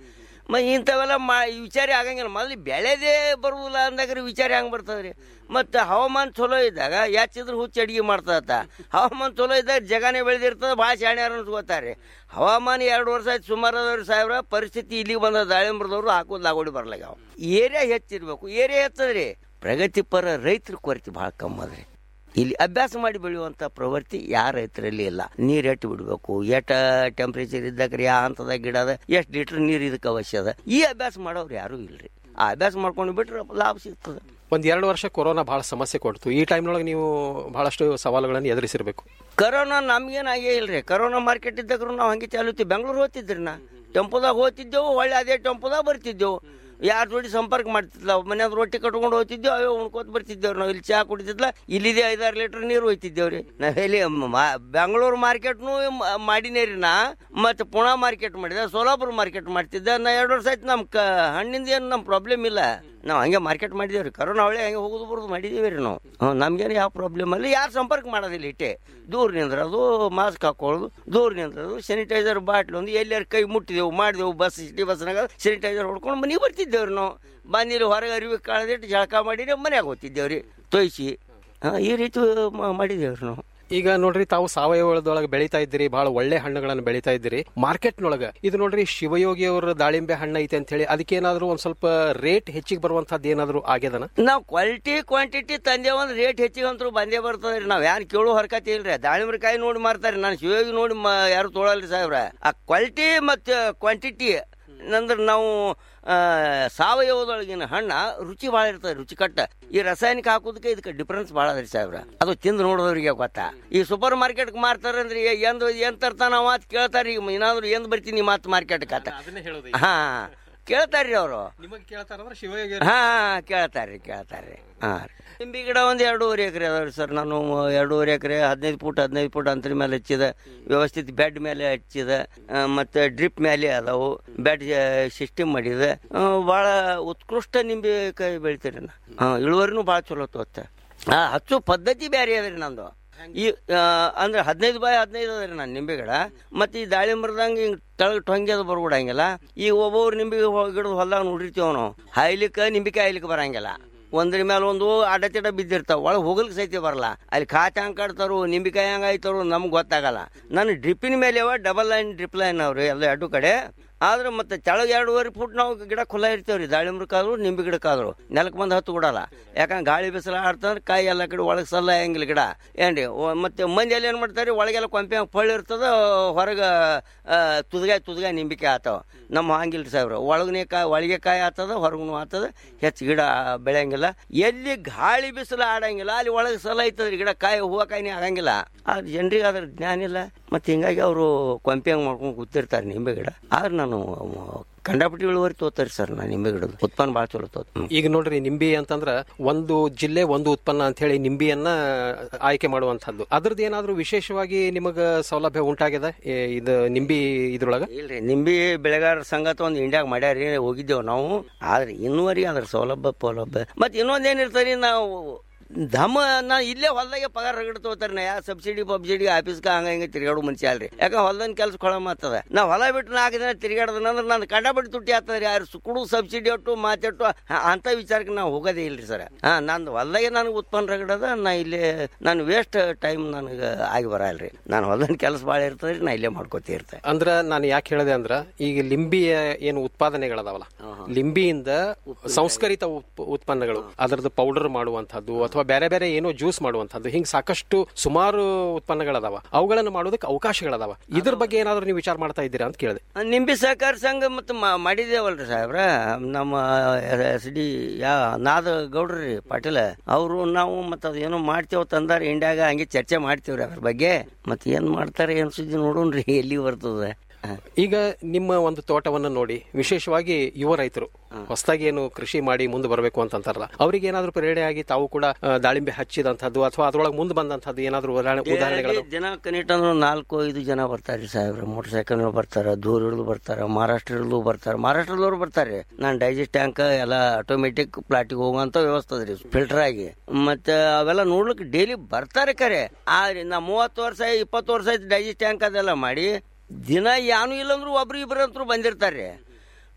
R: ಮ ಇಂಥವೆಲ್ಲ ಮಾ ವಿಚಾರ ಆಗಂಗಿಲ್ಲ ಮೊದಲು ಬೆಳೆದೇ ಬರುವುದಿಲ್ಲ ಅಂದಾಗ ವಿಚಾರ ಹೆಂಗೆ ಬರ್ತದ್ರಿ ಮತ್ತು ಹವಾಮಾನ ಚಲೋ ಇದ್ದಾಗ ಯಾಚಿದ್ರೆ ಹುಚ್ಚು ಅಡಿಗೆ ಮಾಡ್ತದ ಹವಾಮಾನ ಚಲೋ ಇದ್ದಾಗ ಜಗನೇ ಬೆಳೆದಿರ್ತದೆ ಭಾಳ ಶಾಣ್ಯಾರ ಅನ್ಸ್ಕೋತಾರೆ ಹವಾಮಾನ ಎರಡು ವರ್ಷ ಆಯ್ತು ಸುಮಾರು ಅದಾವ್ರಿ ಸಾಹೇಬ್ರ ಪರಿಸ್ಥಿತಿ ಇಲ್ಲಿಗೆ ಬಂದ ದಾಳಿಂಬ್ರದವ್ರು ಹಾಕೋದು ಲಾಗೋಡಿ ಬರ್ಲಾಗ್ಯಾವ ಏರಿಯಾ ಹೆಚ್ಚಿರ್ಬೇಕು ಏರಿಯಾ ಹೆಚ್ಚದ್ರಿ ಪ್ರಗತಿಪರ ರೈತರ ಕೊರತೆ ಭಾಳ ಕಮ್ಮಿ ಅದ್ರಿ ಇಲ್ಲಿ ಅಭ್ಯಾಸ ಮಾಡಿ ಬೆಳೆಯುವಂಥ ಪ್ರವೃತ್ತಿ ಯಾರ ರೈತರಲ್ಲಿ ಇಲ್ಲ ನೀರು ಎಟ್ಟು ಬಿಡಬೇಕು ಎಷ್ಟ ಟೆಂಪ್ರೇಚರ್ ಇದ್ದಾಗ ಯಾವ ಹಂತದಾಗ ಗಿಡ ಅದ ಎಷ್ಟು ಲೀಟರ್ ನೀರು ಇದಕ್ಕೆ ಅವಶ್ಯ ಅದ ಈ ಅಭ್ಯಾಸ ಮಾಡೋರು ಯಾರೂ ಇಲ್ರಿ ಆ ಅಭ್ಯಾಸ ಮಾಡ್ಕೊಂಡು ಬಿಟ್ರೆ ಲಾಭ ಸಿಗ್ತದೆ
Q: ಒಂದ್ ಎರಡು ವರ್ಷ ಕೊರೋನಾ ಬಹಳ ಸಮಸ್ಯೆ ಕೊಡ್ತು ಈ ಟೈಮ್ನೊಳಗೆ ನೀವು ಬಹಳಷ್ಟು ಸವಾಲುಗಳನ್ನು ಎದುರಿಸಿರ್ಬೇಕು
R: ಕರೋನಾ ನಮ್ಗೇನಾಗೇ ಇಲ್ರಿ ಕರೋನಾ ಮಾರ್ಕೆಟ್ ಇದ್ದಾಗ ನಾವು ಹಂಗೆ ಚಾಲುತ್ತೀವಿ ಬೆಂಗಳೂರು ಹೋಗ್ತಿದ್ರಿ ನಾ ಟೆಂಪೋದಾಗ ಹೋಗ್ತಿದ್ದೆವು ಒಳ್ಳೆ ಅದೇ ಟೆಂಪೋದಾಗ ಬರ್ತಿದ್ದೆವು ಯಾರ ಜೋಡಿ ಸಂಪರ್ಕ ಮಾಡ್ತಿದ್ಲ ಮನ್ಯಾಗ ರೊಟ್ಟಿ ಕಟ್ಕೊಂಡು ಹೋಗ್ತಿದ್ದೆವು ಅವೇ ಉಣ್ಕೋತ ಬರ್ತಿದ್ದೇವ್ರಿ ನಾವು ಇಲ್ಲಿ ಚಾ ಕುಡಿತಿದ್ಲ ಇಲ್ಲಿದೆ ಐದಾರು ಲೀಟರ್ ನೀರು ಹೋಯ್ತಿದ್ದೇವ್ರಿ ನಾವೆಲ್ಲಿ ಬೆಂಗಳೂರು ಮಾರ್ಕೆಟ್ನು ಮಾಡಿನೇ ರೀ ನಾ ಮತ್ತು ಪುಣಾ ಮಾರ್ಕೆಟ್ ಮಾಡಿದೆ ಸೋಲಾಪುರ ಮಾರ್ಕೆಟ್ ಮಾಡ್ತಿದ್ದೆ ನಾ ಎರಡು ವರ್ಷ ಆಯ್ತು ನಮ್ಮ ಕ ಹಣ್ಣಿಂದ ಏನು ನಮ್ಮ ಪ್ರಾಬ್ಲಮ್ ಇಲ್ಲ ನಾವು ಹಂಗೆ ಮಾರ್ಕೆಟ್ ಮಾಡಿದೇವ್ರಿ ಕರೋನಾ ಒಳ್ಳೆ ಹಂಗೆ ಹೋಗೋದು ಬರೋದು ಮಾಡಿದ್ದೀವಿ ರೀ ನಾವು ಹ್ಞೂ ನಮ್ಗೇನು ಯಾವ ಪ್ರಾಬ್ಲಮ್ ಅಲ್ಲಿ ಯಾರು ಸಂಪರ್ಕ ಮಾಡೋದಿಲ್ಲ ಇಟ್ಟೆ ದೂರ ನಿಂದ್ರದು ಮಾಸ್ಕ್ ಹಾಕೊಳ್ಳೋದು ದೂರ ನಿಂದ್ರದು ಸ್ಯಾನಿಟೈಸರ್ ಬಾಟ್ಲು ಒಂದು ಎಲ್ಲಾರು ಕೈ ಮುಟ್ಟಿದೆವು ಮಾಡಿದೆವು ಬಸ್ ಸಿಟಿ ಬಸ್ನಾಗ ಸ್ಯಾನಿಟೈಸರ್ ಹೊಡ್ಕೊಂಡು ಮನೆಗೆ ಬರ್ತಿದ್ದೇವ್ರಿ ನಾವು ಬಂದಿರಿ ಹೊರಗೆ ಅರಿವಿ ಕಾಳದಿಟ್ಟು ಜಳಕ ಮಾಡಿರಿ ಮನ್ಯಾಗ ಹೋಗ್ತಿದ್ದೇವ್ರಿ ತೊಯ್ಸಿ ಹಾಂ ಈ ರೀತಿ ಮ- ಮಾಡಿದೇವ್ರಿ ನಾವು
Q: ಈಗ ನೋಡ್ರಿ ತಾವು ಸಾವಯವದೊಳಗೆ ಬೆಳೀತಾ ಇದ್ದೀರಿ ಬಹಳ ಒಳ್ಳೆ ಹಣ್ಣುಗಳನ್ನು ಬೆಳೀತಾ ಇದ್ದೀರಿ ಮಾರ್ಕೆಟ್ನೊಳಗೆ ಇದು ನೋಡ್ರಿ ಶಿವಯೋಗಿ ಅವರ ದಾಳಿಂಬೆ ಹಣ್ಣು ಐತೆ ಅಂತ ಹೇಳಿ ಅದಕ್ಕೇನಾದ್ರೂ ಒಂದ್ ಸ್ವಲ್ಪ ರೇಟ್ ಹೆಚ್ಚಿಗೆ ಬರುವಂತದ್ದು ಏನಾದ್ರು ಆಗ್ಯದನ
R: ನಾವು ಕ್ವಾಲಿಟಿ ಕ್ವಾಂಟಿಟಿ ತಂದೇವ ಅಂದ್ರೆ ರೇಟ್ ಹೆಚ್ಚಿಗೆ ಅಂತೂ ಬಂದೇ ಬರ್ತದೆ ರೀ ನಾವು ಯಾರು ಕೇಳೋ ಹರ್ಕತಿ ಇಲ್ರಿ ದಾಳಿಂಬ್ರಿ ಕಾಯಿ ನೋಡಿ ಮಾರ್ತಾರೆ ನಾನು ಶಿವಯೋಗಿ ನೋಡಿ ಮ- ಯಾರು ತೊಗೊಳಲ್ರಿ ಸಾಹೇಬ್ರ ಆ ಕ್ವಾಲಿಟಿ ಮತ್ತು ಕ್ವಾಂಟಿಟಿ ಅಂದ್ರೆ ನಾವು ಆ, ಸಾವಯವದೊಳಗಿನ ಹಣ್ಣ ರುಚಿ ಭಾಳ ಇರ್ತದೆ ರುಚಿಕಟ್ಟ ಈ ರಾಸಾಯನಿಕ ಹಾಕೋದಕ್ಕೆ ಇದಕ್ಕೆ ಡಿಫ್ರೆನ್ಸ್ ಭಾಳ ಅದ್ರಿ ಸಾಹೇಬ್ರ ಅದು ತಿಂದು ನೋಡೋದವ್ರಿಗೆ ಗೊತ್ತಾ ಈ ಸೂಪರ್ ಮಾರ್ಕೆಟ್ ಮಾರ್ತಾರ ಅಂದ್ರೆ ಎಂದು ಏನ್ ತರ್ತಾನ ಮಾತು ಕೇಳ್ತಾರ ಈಗ ಏನಾದ್ರು ಎಂದ್ ಬರ್ತೀನಿ ಮಾತು ಮಾರ್ಕೆಟ್ ಕಾತ ಹಾ ಕೇಳ್ತಾರ್ರಿ ಅವರು
Q: ನಿಮಗೆ ಕೇಳ್ತಾರಂದ್ರೆ ಶಿವಯೋಗಿ
R: ಹಾ ಕೇಳ್ತಾರ್ರಿ ಕೇಳ್ತಾರ್ರಿ ಹಾ ರೀ ನಿಂಬೆ ಗಿಡ ಒಂದು ಎರಡೂವರೆ ಎಕರೆ ಅದಾವ್ರಿ ಸರ್ ನಾನು ಎರಡೂವರೆ ಎಕರೆ ಹದಿನೈದು ಫುಟ್ ಹದಿನೈದು ಫುಟ್ ಅಂತರ ಮೇಲೆ ಹಚ್ಚಿದೆ ವ್ಯವಸ್ಥಿತ ಬೆಡ್ ಮೇಲೆ ಹಚ್ಚಿದೆ ಆ, ಮತ್ತೆ ಡ್ರಿಪ್ ಮೇಲೆ ಅದಾವು ಬೆಡ್ ಸಿಸ್ಟಮ್ ಮಾಡಿದೆ ಆ, ಭಾಳ ಉತ್ಕೃಷ್ಟ ನಿಂಬೆಕಾಯಿ ಬೆಳಿತೀರಿ ನಾ ಹಾ ಇಳುವರಿನೂ ಭಾಳ ಚಲೋ ತೋತ್ತೆ ಆ ಹಚ್ಚೋ ಪದ್ಧತಿ ಬೇರೆ ಅದ್ರಿ ನಂದು ಈ ಆ, ಅಂದ್ರೆ ಹದಿನೈದು ಬಾಯ್ ಹದಿನೈದು ಅದ್ರಿ ನಾನು ನಿಂಬೆ ಗಿಡ ಮತ್ತೆ ಈ ದಾಳಿಂಬರದಂಗೆ ಹಿಂಗೆ ತಳಗ ಟೊಂಗಿ ಅದು ಬರ್ಬಿಡಂಗಿಲ್ಲ ಈಗ ಒಬ್ಬೊಬ್ರು ನಿಂಬೆ ಗಿಡದ ಹೊಲ್ದಾಗ ನೋಡಿರ್ತೀವಿ ನಾವು ಹಾಯ್ಲಿಕ್ಕೆ ನಿಂಬಿಕಾಯಿ ಹಾಯ್ಲಿಕ್ಕೆ ಬರಂಗಿಲ್ಲ ಒಂದ್ರ ಮೇಲೆ ಒಂದು ಅಡತಿಡ ಬಿದ್ದಿರ್ತಾವ ಒಳಗೆ ಹೋಗ್ಲಿಕ್ಕೆ ಸಹಿತ ಬರಲ್ಲ ಅಲ್ಲಿ ಖಾತೆ ಹಂಗೆ ಕಟ್ತಾರೋ ನಿಂಬಿಕಾಯಿ ಹಂಗೆ ಆಯ್ತಾರೋ ನಮ್ಗೆ ಗೊತ್ತಾಗಲ್ಲ ನಾನು ಡ್ರಿಪ್ಪಿನ ಮೇಲೆ ಅವ ಡಬಲ್ ಲೈನ್ ಡ್ರಿಪ್ ಲೈನ್ ಅವ್ರಿ ಎಲ್ಲ ಎರಡು ಕಡೆ ಆದ್ರೆ ಮತ್ತೆ ತೆಳಗೆ ಎರಡೂವರೆ ಫುಟ್ ನಾವು ಗಿಡ ಖುಲ್ಲ ಇರ್ತೇವ್ರಿ ದಾಳಿಂಬ್ರಕ್ಕಾದ್ರು ನಿಂಬೆ ಗಿಡಕ್ಕಾದ್ರು ನೆಲಕ್ಕೆ ಬಂದು ಹತ್ತು ಬಿಡಲ್ಲ ಯಾಕಂದ್ರೆ ಗಾಳಿ ಬಿಸಿಲು ಆಡ್ತಂದ್ರೆ ಕಾಯಿ ಎಲ್ಲ ಕಡೆ ಒಳಗೆ ಸಲ್ಲ ಹೆಂಗಿಲ್ಲ ಗಿಡ ಏನ್ರಿ ಒ- ಮತ್ತೆ ಮಂದಿ ಎಲ್ಲ ಏನು ಮಾಡ್ತಾರೆ ಒಳಗೆಲ್ಲ ಕೊಂಪೆ ಪಳ್ಳಿ ಇರ್ತದ ಹೊರಗೆ ತುದ್ಗಾಯಿ ತುದ್ಗಾಯಿ ನಿಂಬಿಕಾಯಿ ಆತಾವ ನಮ್ಮ ಹಂಗಿಲ್ರಿ ಸಾಹೇಬ್ರ ಒಳಗನೆ ಕಾಯಿ ಒಳಗೆ ಕಾಯಿ ಆತದ ಹೊರಗೂ ಆತದ ಹೆಚ್ಚು ಗಿಡ ಬೆಳೆಯಂಗಿಲ್ಲ ಎಲ್ಲಿ ಗಾಳಿ ಬಿಸಿಲು ಆಡಂಗಿಲ್ಲ ಅಲ್ಲಿ ಒಳಗೆ ಸಲ ಐತದ್ರಿ ಗಿಡ ಕಾಯಿ ಹೂವು ಕಾಯಿನೇ ಆಗಂಗಿಲ್ಲ ಆದ್ರೆ ಜನರಿಗೆ ಅದ್ರ ಜ್ಞಾನ ಇಲ್ಲ ಮತ್ತೆ ಹಿಂಗಾಗಿ ಅವರು ಕೊಂಪೆ ಹಂಗೆ ಮಾಡ್ಕೊಂಡು ಕೂತಿರ್ತಾರೆ ನಿಂಬೆ ಗಿಡ ಆದ್ರೆ ನಾನು ಕಂಡಾಪಟ್ಟಿ ಇಳುವರಿ ತೋತಾರೆ ಸರ್ ನಾನು ನಿಂಬೆ ಗಿಡದ ಉತ್ಪನ್ನ ಭಾಳ ಚಲೋ ತೋತ
Q: ಈಗ ನೋಡ್ರಿ ನಿಂಬಿ ಅಂತಂದ್ರ ಒಂದು ಜಿಲ್ಲೆ ಒಂದು ಉತ್ಪನ್ನ ಅಂತ ಹೇಳಿ ನಿಂಬಿಯನ್ನ ಆಯ್ಕೆ ಮಾಡುವಂತದ್ದು ಅದ್ರದ್ದು ಏನಾದ್ರೂ ವಿಶೇಷವಾಗಿ ನಿಮಗ ಸೌಲಭ್ಯ ಉಂಟಾಗ್ಯದ ಏ, ಇದು ನಿಂಬಿ ಇದ್ರೊಳಗ
R: ಇಲ್ರಿ ನಿಂಬಿ ಬೆಳೆಗಾರರ ಸಂಘತ ಒಂದು ಇಂಡಿಯಾಗ ಮಾಡ್ಯಾರಿ ಹೋಗಿದ್ದೇವು ನಾವು ಆದ್ರೆ ಇನ್ನುವರೆಗೆ ಅದ್ರ ಸೌಲಭ್ಯ ಸೌಲಭ್ಯ ಮತ್ತೆ ಇನ್ನೊಂದೇನಿರ್ತದೆ ನಾವು ಧಮ ನಾ ಇಲ್ಲೇ ಹೊಲ್ದಾಗೆ ಪಗಾರ ರಗಡ್ ತಗೋತಾರೆ ನಾ ಯಾವ ಸಬ್ಸಿಡಿ ಪಬ್ಸಿಡಿ ಆಫೀಸ್ಗೆ ಹಂಗ ಹಿಂಗೆ ತಿರ್ಗಾಡೋ ಮನುಷ್ಯ ಅಲ್ರಿ ಯಾಕಂದ್ರೆ ಹೊಲ್ದನ್ ಕೆಲಸ ಕೊಳ ಮಾತದ ನಾ ಹೊಲ ಬಿಟ್ಟು ನಾಲ್ಕು ದಿನ ತಿರ್ಗಾಡ್ದನ ಅಂದ್ರೆ ನಾನು ಕಂಡಬಿಟ್ಟು ತುಟ್ಟಿ ಆಗ್ತದ್ರಿ ಯಾರು ಸುಕ್ಕುಡು ಸಬ್ಸಿಡಿ ಒಟ್ಟು ಮಾತೆಟ್ಟು ಅಂತ ವಿಚಾರಕ್ಕೆ ನಾವು ಹೋಗೋದೇ ಇಲ್ರಿ ಸರ್ ಹಾ ನಂದು ಹೊಲ್ದಾಗೆ ನನಗೆ ಉತ್ಪನ್ನ ರಗಡದ ನಾ ಇಲ್ಲೇ ನಾನು ವೇಸ್ಟ್ ಟೈಮ್ ನನಗೆ ಆಗಿ ಬರಲ್ರಿ ನಾನು ಹೊಲ್ದನ್ ಕೆಲಸ ಭಾಳ ಇರ್ತದ್ರಿ ನಾ ಇಲ್ಲೇ ಮಾಡ್ಕೋತಿ ಇರ್ತೇನೆ
Q: ಅಂದ್ರ ನಾನು ಯಾಕೆ ಹೇಳಿದೆ ಅಂದ್ರ ಈಗ ಲಿಂಬಿಯ ಏನು ಉತ್ಪಾದನೆಗಳದಾವಲ್ಲ ಲಿಂಬಿಯಿಂದ ಸಂಸ್ಕರಿತ ಉತ್- ಉತ್ಪನ್ನಗಳು ಅದರದ್ದು ಪೌಡರ್ ಮಾಡುವಂತಹದ್ದು ಅಥವಾ ಬೇರೆ ಬೇರೆ ಏನೋ ಜ್ಯೂಸ್ ಮಾಡುವಂತಹದ್ದು ಹಿಂಗ್ ಸಾಕಷ್ಟು ಸುಮಾರು ಉತ್ಪನ್ನಗಳದಾವ ಅವುಗಳನ್ನು ಮಾಡೋದಕ್ಕೆ ಅವಕಾಶಗಳದಾವ ಇದ್ರ ಬಗ್ಗೆ ಏನಾದ್ರು ನೀವು ವಿಚಾರ ಮಾಡ್ತಾ ಇದ್ದೀರಾ ಅಂತ ಕೇಳಿದೆ
R: ನಿಂಬಿ ಸಹಕಾರ ಸಂಘ ಮತ್ತು ಮಾಡಿದೇವಲ್ರಿ ಸಾಹೇಬ್ರ ನಮ್ಮ ಎಸ್ ಡಿ ಯಾ ನಾದ ಗೌಡ್ರಿ ಪಾಟೀಲ ಅವರು ನಾವು ಮತ್ತು ಅದು ಏನೋ ಮಾಡ್ತೇವೆ ತಂದಾರ ಇಂಡ್ಯಾಗ ಹಂಗೆ ಚರ್ಚೆ ಮಾಡ್ತೀವ್ರಿ ಅದ್ರ ಬಗ್ಗೆ ಮತ್ತೆ ಏನ್ ಮಾಡ್ತಾರೆ ಏನ್ ಸುದ್ದಿ ನೋಡೋಣ್ರಿ ಎಲ್ಲಿ ಬರ್ತದೆ
Q: ಈಗ ನಿಮ್ಮ ಒಂದು ತೋಟವನ್ನು ನೋಡಿ ವಿಶೇಷವಾಗಿ ಯುವ ರೈತರು ಹೊಸದಾಗಿ ಏನು ಕೃಷಿ ಮಾಡಿ ಮುಂದೆ ಬರಬೇಕು ಅಂತ ಅಂತಾರಲ್ಲ ಅವ್ರಿಗೆ ಏನಾದ್ರೂ ಪ್ರೇರಣೆ ಆಗಿ ತಾವು ಕೂಡ ಆ, ದಾಳಿಂಬೆ ಹಚ್ಚಿದಂತದ್ದು ಅಥವಾ ಅದ್ರೊಳಗೆ ಮುಂದೆ ಬಂದಂತದ್ದು ಏನಾದ್ರೂ ಉದಾಹರಣೆ ಉದಾಹರಣೆಗಳು
R: ಡೈಲಿ ದಿನ ಕನಿಷ್ಠ ಅಂದ್ರೆ ನಾಲ್ಕು ಐದು ಜನ ಬರ್ತಾರೆ ಸಾಹೇಬ್ರ ಮೋಟರ್ ಸೈಕಲ್ ಬರ್ತಾರ ದೂರ ಹಿಡಿದು ಬರ್ತಾರ ಮಹಾರಾಷ್ಟ್ರ ಹಿಡಿದು ಬರ್ತಾರ ಮಹಾರಾಷ್ಟ್ರದವ್ರು ಬರ್ತಾರೆ ನಾನು ಡೈಜೆಸ್ಟ್ ಟ್ಯಾಂಕ್ ಎಲ್ಲ ಆಟೋಮೆಟಿಕ್ ಪ್ಲಾಟಿಗೆ ಹೋಗುವಂತ ವ್ಯವಸ್ಥೆ ಅದ್ರಿ ಫಿಲ್ಟರ್ ಆಗಿ ಮತ್ತೆ ಅವೆಲ್ಲ ನೋಡ್ಲಿಕ್ಕೆ ಡೈಲಿ ಬರ್ತಾರೆ ಕರೆ ಆದ್ರೆ ನಾ ಮೂವತ್ತು ವರ್ಷ ಇಪ್ಪತ್ತು ವರ್ಷ ಆಯ್ತು ಡೈಜೆಸ್ಟ್ ಟ್ಯಾಂಕ್ ಅದೆಲ್ಲ ಮಾಡಿ ದಿನ ಯಾನು ಇಲ್ಲಂದ್ರು ಒಬ್ರು ಇಬ್ರು ಅಂತೂ ಬಂದಿರ್ತಾರೆ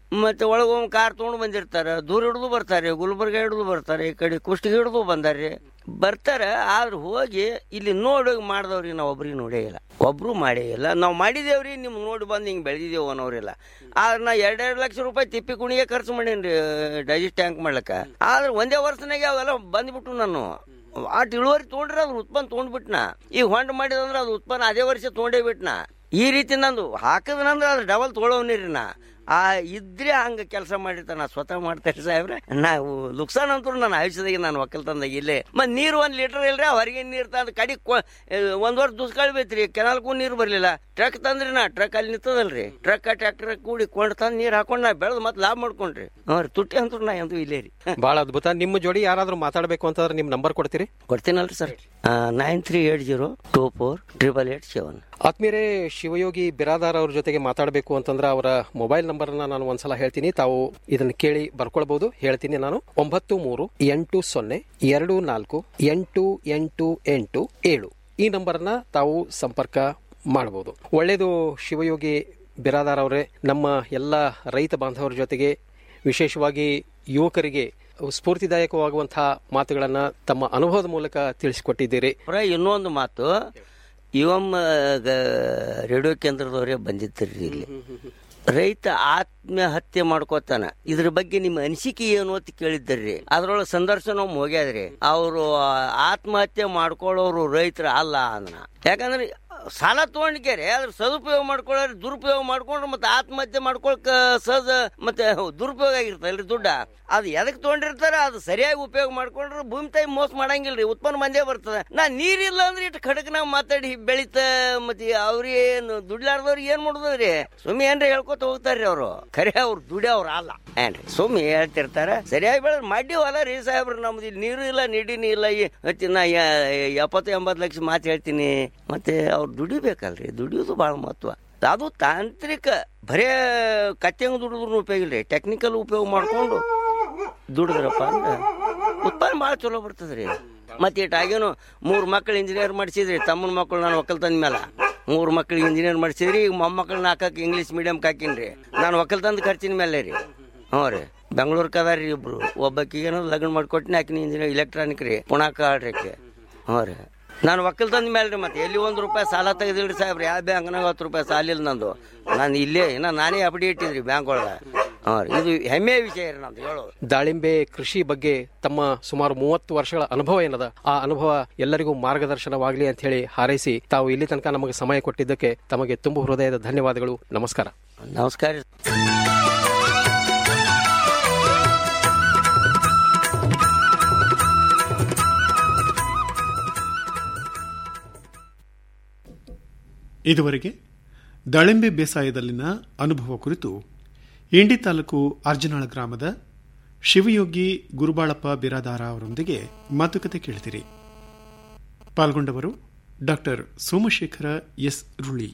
R: ಮತ್ತೆ ಒಳಗೊಮ್ಮೆ ಕಾರ್ ತೊಗೊಂಡು ಬಂದಿರ್ತಾರೆ ದೂರ ಹಿಡಿದು ಬರ್ತಾರೆ ಗುಲ್ಬರ್ಗ ಹಿಡಿದು ಬರ್ತಾರೆ ಈ ಕಡೆ ಕುಷ್ಟಗಿ ಹಿಡಿದು ಬಂದಾರೆ ಬರ್ತಾರೆ ಆದ್ರೆ ಹೋಗಿ ಇಲ್ಲಿ ನೋಡಿ ಮಾಡಿದವ್ರಿಗೆ ನಾವು ಒಬ್ರಿಗೆ ನೋಡೇ ಇಲ್ಲ ಒಬ್ರು ಮಾಡೇ ಇಲ್ಲ ನಾವು ಮಾಡಿದೇವ್ರಿ ನಿಮ್ಗೆ ನೋಡಿ ಬಂದು ಹಿಂಗೆ ಬೆಳೆದಿದ್ದೇವೆ ಅನ್ನೋರಿಲ್ಲ ಆದ್ರೆ ನಾ ಎರಡೆರಡು ಲಕ್ಷ ರೂಪಾಯಿ ತಿಪ್ಪಿ ಕುಣಿಗೆ ಖರ್ಚು ಮಾಡೀನಿ ಡೈಜೆಸ್ಟ್ ಟ್ಯಾಂಕ್ ಮಾಡ್ಲಿಕ್ಕೆ ಆದ್ರೆ ಒಂದೇ ವರ್ಷನಾಗೆ ಅವೆಲ್ಲ ಬಂದ್ಬಿಟ್ಟು ನಾನು ಆಟ್ ಇಳುವರಿ ತೊಗೊಂಡ್ರೆ ಅದ್ರ ಉತ್ಪನ್ನ ತೊಗೊಂಡ್ಬಿಟ್ನ ಈಗ ಹೊಂಡ ಮಾಡಿದಂದ್ರೆ ಅದು ಉತ್ಪನ್ನ ಅದೇ ವರ್ಷ ತೊಗೊಂಡೇ ಬಿಟ್ನ ಈ ರೀತಿ ನಂದು ಹಾಕದ್ನಂದ್ರೆ ಅದ್ರ ಡಬಲ್ ತೊಗೊಳವ್ನಿರಿ ನಾ ಆ ಇದ್ರೆ ಹಂಗ ಕೆಲಸ ಮಾಡಿರ್ತಾನೆ ನಾ ಸ್ವತಃ ಮಾಡ್ತಾರೆ ಸಾಹೇಬ್ರೆ ನಾವು ಲುಕ್ಸಾನ್ ಅಂತೂ ನನ್ನ ಆಯುಷ್ಯದಾಗ ನಾನು ಒಕ್ಕಲ್ತಂದಾಗ ಇಲ್ಲೇ ಮತ್ ನೀರು ಒಂದ್ ಲೀಟರ್ ಇಲ್ರಿ ಹೊರಗೆ ನೀರು ತಂದು ಕಡಿ ಒಂದ್ ವರ್ಷ ದುಷ್ಕಾಳ ಬೇತ್ರಿ ಕೆನಾಲ್ಗೂ ನೀರು ಬರ್ಲಿಲ್ಲ ಟ್ರಕ್ ತಂದ್ರಿ ನಾ ಟ್ರಕ್ ಅಲ್ಲಿ ನಿಂತದಲ್ರಿ ಟ್ರಕ್ ಟ್ರ್ಯಾಕ್ಟರ್ ಕೂಡಿ ಕೊಂಡು ತಂದು ನೀರು ಹಾಕೊಂಡು ನಾ ಬೆಳೆದು ಮತ್ತೆ ಲಾಭ ಮಾಡ್ಕೊಂಡ್ರಿ ಹ್ಞೂ ರೀ ತುಟ್ಟಿ ಅಂತೂ ನಾ ಎಂದೂ ಇಲ್ಲೇ ರೀ
Q: ಬಹಳ ಅದ್ಭುತ ನಿಮ್ಮ ಜೋಡಿ ಯಾರಾದ್ರೂ ಮಾತಾಡಬೇಕು ಅಂತಂದ್ರೆ ನಿಮ್ ನಂಬರ್ ಕೊಡ್ತೀರಿ
R: ಕೊಡ್ತೀನಲ್ರಿ sir nine three eight zero two four triple eight seven
Q: ಆತ್ಮೀಯರೇ ಶಿವಯೋಗಿ ಬಿರಾದಾರ್ ಅವ್ರ ಜೊತೆಗೆ ಮಾತಾಡಬೇಕು ಅಂತಂದ್ರೆ ಅವರ ಮೊಬೈಲ್ ನಂಬರ್ ನಾನು ಒಂದ್ಸಲ ಹೇಳ್ತೀನಿ ತಾವು ಇದನ್ನ ಕೇಳಿ ಬರ್ಕೊಳ್ಬಹುದು ಹೇಳ್ತೀನಿ ನಾನು ಒಂಬತ್ತು ಮೂರು ಎಂಟು ಸೊನ್ನೆ ಎರಡು ನಾಲ್ಕು ಎಂಟು ಎಂಟು ಎಂಟು ಏಳು ಈ ನಂಬರ್ನ ತಾವು ಸಂಪರ್ಕ ಮಾಡಬಹುದು ಒಳ್ಳೇದು ಶಿವಯೋಗಿ ಬಿರಾದಾರ್ ಅವರೇ ನಮ್ಮ ಎಲ್ಲ ರೈತ ಬಾಂಧವರ ಜೊತೆಗೆ ವಿಶೇಷವಾಗಿ ಯುವಕರಿಗೆ ಸ್ಫೂರ್ತಿದಾಯಕವಾಗುವಂತಹ ಮಾತುಗಳನ್ನ ತಮ್ಮ ಅನುಭವದ ಮೂಲಕ ತಿಳಿಸಿಕೊಟ್ಟಿದ್ದೀರಿ
R: ಪುರ ಇನ್ನೊಂದು ಮಾತು ಇವಮ್ ರೇಡಿಯೋ ಕೇಂದ್ರದವರೇ ಬಂದಿದ್ರಿ ಇಲ್ಲಿ ರೈತ ಆತ್ಮಹತ್ಯೆ ಮಾಡ್ಕೋತಾನ ಇದ್ರ ಬಗ್ಗೆ ನಿಮ್ಮ ಅನಿಸಿಕೆ ಏನು ಅಂತ ಕೇಳಿದ್ದರ್ರಿ ಅದ್ರೊಳಗೆ ಸಂದರ್ಶನ ಹೋಗ್ಯಾದ್ರಿ ಅವರು ಆತ್ಮಹತ್ಯೆ ಮಾಡ್ಕೊಳ್ಳೋರು ರೈತರು ಅಲ್ಲ ಅಂದನ ಯಾಕಂದ್ರೆ ಸಾಲ ತಗೊಂಡಿದ್ದಾರೆ ಅದ್ರ ಸದುಪಯೋಗ ಮಾಡ್ಕೊಳ್ಳೋರು ದುರುಪಯೋಗ ಮಾಡ್ಕೊಂಡ್ರೆ ಮತ್ತೆ ಆತ್ಮಹತ್ಯೆ ಮಾಡ್ಕೊಳಕ ಸಹಜ ಮತ್ತೆ ದುರುಪಯೋಗ ಆಗಿರ್ತಲ್ರಿ ದುಡ್ಡ ಅದು ಎದಕ್ ತಗೊಂಡಿರ್ತಾರ ಅದು ಸರಿಯಾಗಿ ಉಪಯೋಗ ಮಾಡ್ಕೊಂಡ್ರೆ ಭೂಮಿ ತಾಯಿ ಮೋಸ ಮಾಡಂಗಿಲ್ರಿ ಉತ್ಪನ್ನ ಬಂದೇ ಬರ್ತದೆ ನಾ ನೀರಿಲ್ಲ ಅಂದ್ರೆ ಇಟ್ಟು ಖಡಕ್ನಾಗ ಮಾತಾಡಿ ಬೆಳಿತ ಮತ್ತೆ ಅವ್ರೇನು ದುಡ್ಲಾರ್ದವ್ರಿಗೆ ಏನ್ ಮಾಡುದ್ರಿ ಸುಮ್ಮನೆ ಏನ್ರಿ ಹೇಳ್ಕೊತ ಹೋಗ್ತಾರ್ರಿ ಅವರು ಖರೆ ಅವ್ರು ದುಡಿಯವ್ರ ಅಲ್ಲ ಏನ್ರಿ ಸುಮ್ಮನೆ ಹೇಳ್ತಿರ್ತಾರ ಸರಿಯಾಗಿ ಬೆಳೆದ್ ಮಾಡಿವಲ್ಲ ರೀ ಸಾಹೇಬ್ರು ನಮ್ದು ಇಲ್ಲಿ ನೀರು ಇಲ್ಲ ನಿಡಿನಿ ಇಲ್ಲ ಈ- ಮತ್ತೆ ನಾ ಯ- ಎಪ್ಪತ್ತು ಎಂಬತ್ತು ಲಕ್ಷ ಮಾತು ಹೇಳ್ತೀನಿ ಮತ್ತೆ ಅವ್ರು ದುಡಿಬೇಕಲ್ರಿ ದುಡಿಯೋದು ಬಹಳ ಮಹತ್ವ ಅದು ತಾಂತ್ರಿಕ ಬರೇ ಕತ್ತೆಂಗ್ ದುಡಿದ್ರು ಉಪಯೋಗ ಇಲ್ರಿ ಟೆಕ್ನಿಕಲ್ ಉಪಯೋಗ ಮಾಡ್ಕೊಂಡು ದುಡಿದ್ರಪ್ಪ ಅಂದ್ರೆ ಉತ್ಪನ್ನ ಭಾಳ ಚಲೋ ಬರ್ತದ್ರಿ ಮತ್ತೆ ಇಟ್ಟಾಗೇನು ಮೂರು ಮಕ್ಕಳು ಇಂಜಿನಿಯರ್ ಮಾಡಿಸಿದ್ರಿ ತಮ್ಮನ ಮಕ್ಕಳು ನಾನು ಒಕ್ಕಲ್ತಂದ ಮೇಲೆ ಮೂರು ಮಕ್ಕಳಿಗೆ ಇಂಜಿನಿಯರ್ ಮಾಡಿಸಿದ್ರಿ ಈಗ ಮೊಮ್ಮಕ್ಕಳನ್ನ ಹಾಕಕ್ಕೆ ಇಂಗ್ಲೀಷ್ ಮೀಡಿಯಂ ಹಾಕಿನ್ರಿ ನಾನು ಒಕ್ಕಲ್ತಂದ ಖರ್ಚಿನ ಮೇಲೆ ರೀ ಹ್ಞೂ ರೀ ಬೆಂಗಳೂರಿಗೆ ಅದಾರ ರೀ ಇಬ್ರು ಒಬ್ಬಕ್ಕಿಗೇನೋ ಲಗ್ನ ಮಾಡ್ಕೊಟ್ಟಿನಿ ಆಕಿನ ಇಂಜಿನಿಯರ್ ಇಲೆಕ್ಟ್ರಾನಿಕ್ ರೀ ಪುಣಾಕ ಆಡ್ರಿಕೆ ಹ್ಞೂ ರೀ ನಾನು ಒಕ್ಕಲ್ತಂದ ಮೇಲೆ ರೀ ಮತ್ತೆ ಎಲ್ಲಿ ಒಂದು ರೂಪಾಯಿ ಸಾಲ ತೆಗೆದಿಲ್ರಿ ಸಾಹೇಬ್ರಿ ಯಾವ ಬ್ಯಾಂಕ್ನಾಗ ಹತ್ತು ರೂಪಾಯಿ ಸಾಲ ಇಲ್ಲ ನಂದು ನಾನು ಇಲ್ಲೇ ಇನ್ನ ನಾನೇ ಅಪ್ಡಿ ಇಟ್ಟಿದ್ರಿ ಬ್ಯಾಂಕ್ ಒಳಗೆ ಹಾಂ ರೀ ಇದು ಹೆಮ್ಮೆಯ ವಿಷಯ ರೀ ನಂದು ಹೇಳೋದು
Q: ದಾಳಿಂಬೆ ಕೃಷಿ ಬಗ್ಗೆ ತಮ್ಮ ಸುಮಾರು ಮೂವತ್ತು ವರ್ಷಗಳ ಅನುಭವ ಏನದ ಆ ಅನುಭವ ಎಲ್ಲರಿಗೂ ಮಾರ್ಗದರ್ಶನವಾಗಲಿ ಅಂತ ಹೇಳಿ ಹಾರೈಸಿ ತಾವು ಇಲ್ಲಿ ತನಕ ನಮಗೆ ಸಮಯ ಕೊಟ್ಟಿದ್ದಕ್ಕೆ ತಮಗೆ ತುಂಬು ಹೃದಯದ ಧನ್ಯವಾದಗಳು ನಮಸ್ಕಾರ
R: ನಮಸ್ಕಾರ
M: ಇದುವರೆಗೆ ದಾಳಿಂಬೆ ಬೇಸಾಯದಲ್ಲಿನ ಅನುಭವ ಕುರಿತು ಇಂಡಿ ತಾಲೂಕು ಅರ್ಜನಾಳ ಗ್ರಾಮದ ಶಿವಯೋಗಿ ಗುರುಬಾಳಪ್ಪ ಬಿರಾದಾರ ಅವರೊಂದಿಗೆ ಮಾತುಕತೆ ಕೇಳಿದಿರಿ ಪಾಲ್ಗೊಂಡವರು ಡಾಕ್ಟರ್ ಸೋಮಶೇಖರ ಎಸ್ ರುಳಿ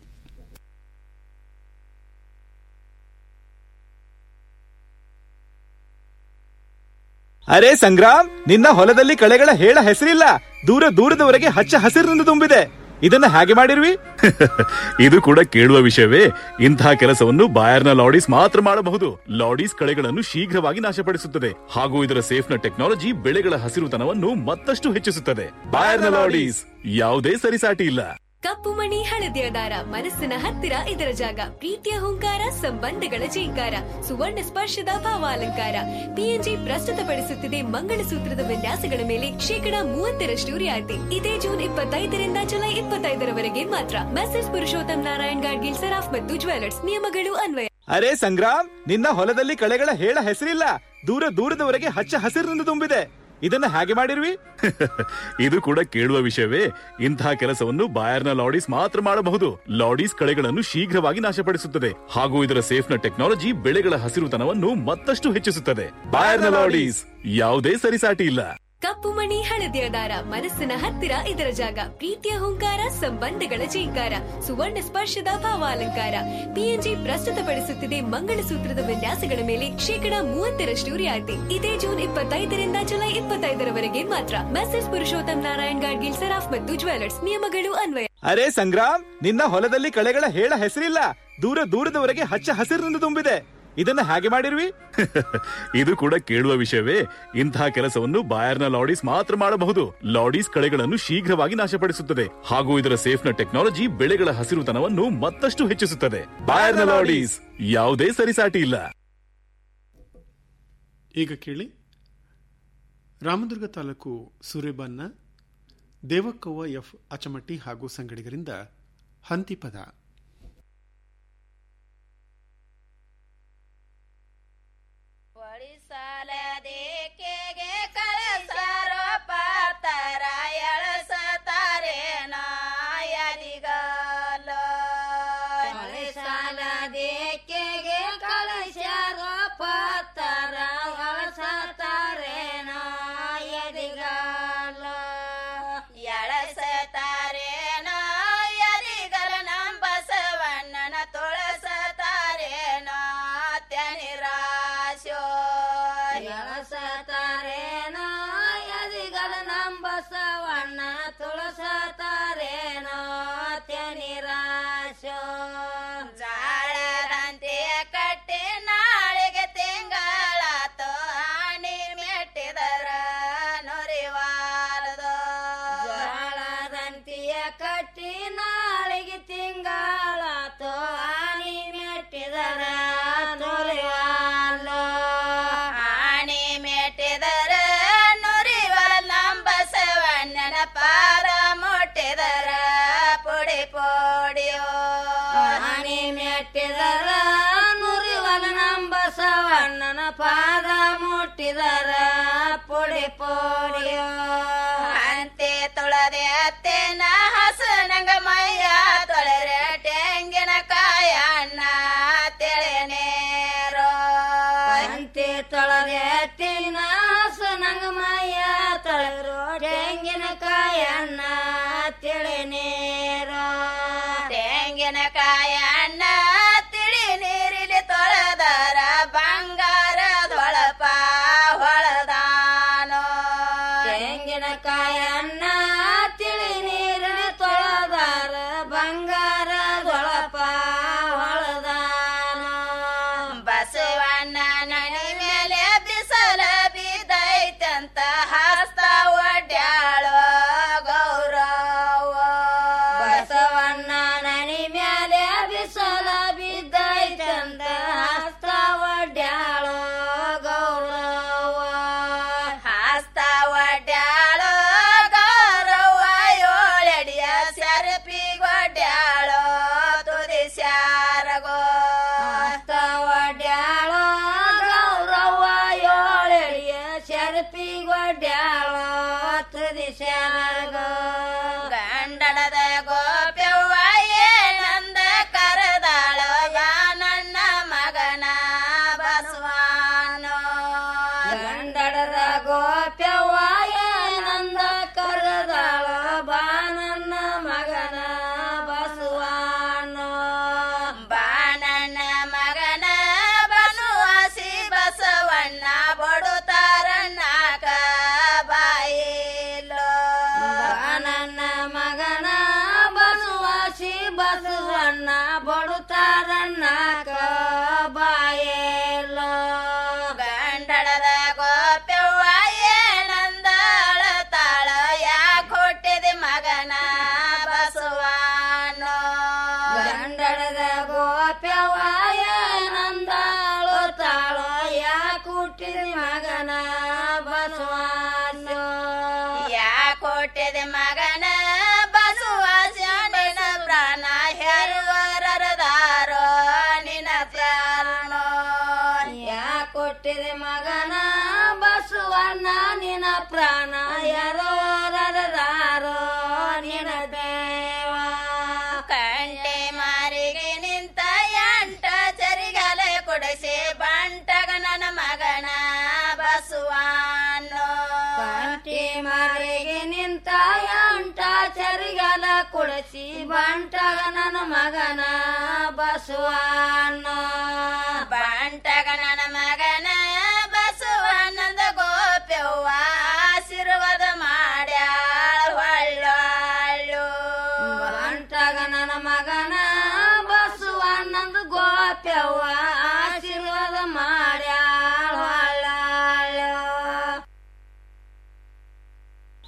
G: ಅರೆ ಸಂಗ್ರಾಮ್ ನಿನ್ನ ಹೊಲದಲ್ಲಿ ಕಳೆಗಳ ಹೇಳ ಹೆಸರಿಲ್ಲ ದೂರ ದೂರದವರೆಗೆ ಹಚ್ಚ ಹಸಿರಿನಿಂದ ತುಂಬಿದೆ ಇದನ್ನ ಹೇಗೆ ಮಾಡಿರ್ವಿ
H: ಇದು ಕೂಡ ಕೇಳುವ ವಿಷಯವೇ ಇಂತಹ ಕೆಲಸವನ್ನು ಬಾಯರ್ನ ಲಾಡೀಸ್ ಮಾತ್ರ ಮಾಡಬಹುದು ಲಾಡೀಸ್ ಕಳೆಗಳನ್ನು ಶೀಘ್ರವಾಗಿ ನಾಶಪಡಿಸುತ್ತದೆ ಹಾಗೂ ಇದರ ಸೇಫ್ನ ಟೆಕ್ನಾಲಜಿ ಬೆಳೆಗಳ ಹಸಿರುತನವನ್ನು ಮತ್ತಷ್ಟು ಹೆಚ್ಚಿಸುತ್ತದೆ ಬಾಯರ್ನ ಲಾಡೀಸ್ ಯಾವುದೇ ಸರಿಸಾಟಿ ಇಲ್ಲ
I: ಕಪ್ಪು ಮಣಿ ಹಳದಿಯ ದಾರ ಮನಸ್ಸಿನ ಹತ್ತಿರ ಇದರ ಜಾಗ ಪ್ರೀತಿಯ ಹುಂಕಾರ ಸಂಬಂಧಗಳ ಜೀಂಕಾರ ಸುವರ್ಣ ಸ್ಪರ್ಶದ ಭಾವಾಲಂಕಾರ ಪಿಎನ್ಜಿ ಪ್ರಸ್ತುತಪಡಿಸುತ್ತಿದೆ ಮಂಗಳಸೂತ್ರದ ವಿನ್ಯಾಸಗಳ ಮೇಲೆ ಶೇಕಡಾ ಮೂವತ್ತರಷ್ಟು ರಿಯಾಯಿತಿ ಇದೇ ಜೂನ್ ಇಪ್ಪತ್ತೈದರಿಂದ ಜುಲೈ ಇಪ್ಪತ್ತೈದರವರೆಗೆ ಮಾತ್ರ ಮೆಸೇಜ್ ಪುರುಷೋತ್ತಮ್ ನಾರಾಯಣ್ ಗಾಡ್ಗಿಲ್ ಸರಾಫ್ ಮತ್ತು ಜ್ಯುವೆಲರ್ಸ್ ನಿಯಮಗಳು ಅನ್ವಯ
G: ಅರೆ ಸಂಗ್ರಾಮ್ ನಿನ್ನ ಹೊಲದಲ್ಲಿ ಕಳೆಗಳ ಹೇಳ ಹೆಸರಿಲ್ಲ ದೂರ ದೂರದವರೆಗೆ ಹಚ್ಚ ಹಸಿರಿನಿಂದ ತುಂಬಿದೆ ಇದನ್ನ ಹೇಗೆ ಮಾಡಿರ್ವಿ
H: ಇದು ಕೂಡ ಕೇಳುವ ವಿಷಯವೇ ಇಂತಹ ಕೆಲಸವನ್ನು ಬಾಯರ್ನ ಲಾಡೀಸ್ ಮಾತ್ರ ಮಾಡಬಹುದು ಲಾಡೀಸ್ ಕಳೆಗಳನ್ನು ಶೀಘ್ರವಾಗಿ ನಾಶಪಡಿಸುತ್ತದೆ ಹಾಗೂ ಇದರ ಸೇಫ್ನ ಟೆಕ್ನಾಲಜಿ ಬೆಳೆಗಳ ಹಸಿರುತನವನ್ನು ಮತ್ತಷ್ಟು ಹೆಚ್ಚಿಸುತ್ತದೆ ಬಾಯರ್ನ ಲಾಡೀಸ್ ಯಾವುದೇ ಸರಿಸಾಟಿ ಇಲ್ಲ
I: ಕಪ್ಪು ಮಣಿ ಹಳದಿಯ ದಾರ ಮನಸ್ಸಿನ ಹತ್ತಿರ ಇದರ ಜಾಗ ಪ್ರೀತಿಯ ಹುಂಕಾರ ಸಂಬಂಧಗಳ ಜೀಂಕಾರ ಸುವರ್ಣ ಸ್ಪರ್ಶದ ಭಾವಾಲಂಕಾರ ಪಿಎನ್ಜಿ ಪ್ರಸ್ತುತಪಡಿಸುತ್ತಿದೆ ಮಂಗಳಸೂತ್ರದ ವಿನ್ಯಾಸಗಳ ಮೇಲೆ ಶೇಕಡಾ ಮೂವತ್ತರಷ್ಟು ರಿಯಾಯಿತಿ ಇದೇ ಜೂನ್ ಇಪ್ಪತ್ತೈದರಿಂದ ಜುಲೈ ಇಪ್ಪತ್ತೈದರವರೆಗೆ ಮಾತ್ರ ಮೆಸೇಜ್ ಪುರುಷೋತ್ತಮ್ ನಾರಾಯಣ್ ಗಾಡ್ಗಿಲ್ ಸರಾಫ್ ಮತ್ತು ಜ್ಯುವೆಲರ್ಸ್ ನಿಯಮಗಳು ಅನ್ವಯ
G: ಅರೆ ಸಂಗ್ರಾಮ್ ನಿನ್ನ ಹೊಲದಲ್ಲಿ ಕಳೆಗಳ ಹೇಳ ಹೆಸರಿಲ್ಲ ದೂರ ದೂರದವರೆಗೆ ಹಚ್ಚ ಹಸಿರಿನಿಂದ ತುಂಬಿದೆ
H: ಇದನ್ನ ಹೇಗೆ ಮಾಡಿರ್ವಿ ಇದು ಕೂಡ ಕೇಳುವ ವಿಷಯವೇ ಇಂತಹ ಕೆಲಸವನ್ನು ಬಾಯರ್ನ ಲಾಡೀಸ್ ಮಾತ್ರ ಮಾಡಬಹುದು ಲಾಡೀಸ್ ಕಳೆಗಳನ್ನು ಶೀಘ್ರವಾಗಿ ನಾಶಪಡಿಸುತ್ತದೆ ಹಾಗೂ ಇದರ ಸೇಫ್ನ ಟೆಕ್ನಾಲಜಿ ಬೆಳೆಗಳ ಹಸಿರುತನವನ್ನು ಮತ್ತಷ್ಟು ಹೆಚ್ಚಿಸುತ್ತದೆ ಬಾಯರ್ನ ಲಾಡೀಸ್ ಯಾವುದೇ ಸರಿಸಾಟಿ ಇಲ್ಲ
M: ಈಗ ಕೇಳಿ ರಾಮದುರ್ಗ ತಾಲೂಕು ಸುರೇಬನ್ನ ದೇವಕ್ಕವ್ವ ಎಫ್ ಅಚಮಟ್ಟಿ ಹಾಗೂ ಸಂಗಡಿಗರಿಂದ ಹಂತಿಪದ
P: ಸಾಲದೇಕೆಗೆ ಕಳಸರೋ ಪಾತರ ಎಳಸತಾರೆ ನಾಯರಿಗಾಲ ಸಾಲದೇಕೆಗೆ ಕಳಸರೋ ಪಾತರ ಎಳಸತಾರೆ ನಾಯರಿಗಾಲ ಎಳಸತಾರೆ ನಾಯರಿಗಲ ನಮ್ಮ ಬಸವಣ್ಣನ ತುಳಸತಾರೆ ನಾತ್ಯನಿರಾಶೋ ಎಳಸತಾರೇನೋ ಯದಿಗಳ ನಮ್ಮ ಬಸವಣ್ಣ ತುಳಸತಾರೇನೋ ತ್ಯನಿರಾಶೋ ಜಾಳರಂತೆ ಕಟ್ಟಿ ನಾಳೆಗೆ ತಿಂಗಳಾತು ಆಣಿ ಮೆಟ್ಟಿದರ ನುರಿವಾಲದು ಜಾಳರಂತೆಯ ಕಟ್ಟಿ ನಾಳೆಗೆ ತಿಂಗಳಾತು ಆಣಿ ಮೆಟ್ಟಿದರ ನುರಿವಾಲು ಆಣಿ ಮೆಟ್ಟಿದರ ನುರಿವಲ ನಮ್ಮ ಬಸವಣ್ಣನ ಪಾದ ಮುಟ್ಟಿದರ ಪುಡಿ ಪೋಡಿಯೋ ಆಣಿ ಮೆಟ್ಟಿದರ ನುರಿವಲ ನಮ್ಮ ಬಸವಣ್ಣನ ಪಾದ ಮುಟ್ಟಿದರ ಪುಡಿ ಪೋಡಿಯೋ ಅಂತೆ ತುಳದೆ ಅತ್ತೆನ ಹಸನಂಗ ಮೈಯ ತೊಳೆರೆ ಟೆಂಗಿನ ಕಾಯ ಅಣ್ಣ ತೆಳೆನೇರೋ ಅಂತೆ ತೊಳೆದೆ ಅತ್ತಿನ ಹಸನಂಗ ಮೈಯ ತೊಳೆರೋ ಟೆಂಗಿನ ಕಾಯ ಅಣ್ಣ ತಿಳಿನೇರೋ ತೆಂಗಿನ ಕಾಯ ಅಣ್ಣ ತಿಳಿ ನೀರಿಲಿ ತೊಳೆದರ ಬಂಗಾರದೊಳಪ ಹೊಳದಾನೋ ತೆಂಗಿನಕಾಯ ಅನ್ನ ತಿಳಿ ನೀರಿನ ತೊಳೆದಾರ ಬಂಗಾರದೊಳಪ ಹೊಳದಾನೋ ಬಸವಣ್ಣ ನಡಿ ಮೇಲೆ ಬಿಸಲ ಬಿದ್ದೈತಂತ ಹಸ್ತ ಒಡ್ಯಾಳೋ ಗೌರವ ಬಸವಣ್ಣ ನನಿ ಮೇಲೆ ಬಿಸಲ ಬಿದ್ದೈತಂತ ಹಸ್ತ ಒಡ್ಯಾಳೋ ಗೌರವ ಹಸ್ತ ಒಡ್ಯಾಳೋ ಗೌರವ ಏಳಡಿಯ ಸರಪಿಗೊಡ್ಯಾಳೋ ತುದಿ ಸ್ಯಾರಗೋ ಹಸ್ತ ಒಡ್ಯಾಳೋ ಗೌರವ ಏಳಡಿಯ ಸರಪಿಗೊಡ್ಯಾಳೋ ತುದಿ ಸ್ಯಾರಗೋ ಗಂಡಡದ ಗೋಪ್ಯವ್ವ ಏನಂದ ಕರೆದಾಳೋ ನನ್ನ ಮಗನ ಬಸವಾನೋ ಗಂಡಡದ ಗೋಪ್ಯವ್ವ ಏನಂದ ಕರೆದಾಳೋ ಬಾನನ್ನ ಮಗನ ಬಸವಾನೋ ಬಾನನ್ನ ಮಗನ ಬನುವಾಸಿ ಬಸವಣ್ಣ ಬಡುತ್ತಾರಣ್ಣಾಕ ಬಾಯಿಲೋ ಬಾನನ್ನ ಮಗನ ಬಸುವಾಸಿ ಬಸವಣ್ಣ ಬಡುತ್ತಾರಣ್ಣಾಕ ಬಾಯೇಲೋ ಗಂಡಳದ ಗೋಪ್ಯವ್ವ ಏನಂದಾಳ ತಾಳ ಯಾಕೆ ಹುಟ್ಟಿದ ಮಗನ ಬಸವಾನೋ ಗಂಡಳದ ಗೋಪ್ಯವ್ವ ಏನಂದಾಳು ತಾಳು ಯಾಕೆ ಹುಟ್ಟಿದ ಮಗನ ಬಸವಾನೋ ಯಾಕೆ ಹುಟ್ಟಿದ ಮಗನ ಬಸವಾಸನಿನ ಪ್ರಾಣ ಹೆರುವರದಾರೋ ನಿನ ಪ್ರಾಣೋ ಯಾಕೆ ಹುಟ್ಟಿದ ಮಗನ ಬಸವಣ್ಣ ನಿನ ಪ್ರಾಣ ಎರವರದಾರೋ ನಿನ ದೇವ ಕಂಟೆ ಮಾರಿಗೆ ನಿಂತ ಎಂಟ ಚರಿಗಲೆ ಕೊಡಿಸಿ ಬಂಟಗ ನನ್ನ ಮಗನ ಬಸವಾನೋ ಕಂಟಿ ಮಾರಿಗೆ ನಿಂತ ಎಂಟ ಚರಿಗಲ ಕೊಡಿಸಿ ಬಂಟಗ ನನ್ನ ಮಗನ ಬಸವಾನೋ ಬಂಟಗ ನನ್ನ ಮಗನ ಬಸವಣ್ಣಂದ ಗೋಪ್ಯವ್ವ ಆಶೀರ್ವಾದ ಮಾಡ್ಯಾಳ ಹೊಳ್ಳಾಳು ಬಂಟಗ ನನ್ನ ಮಗನ ಬಸವಣ್ಣಂದ ಗೋಪ್ಯವ್ವ ಆಶೀರ್ವಾದ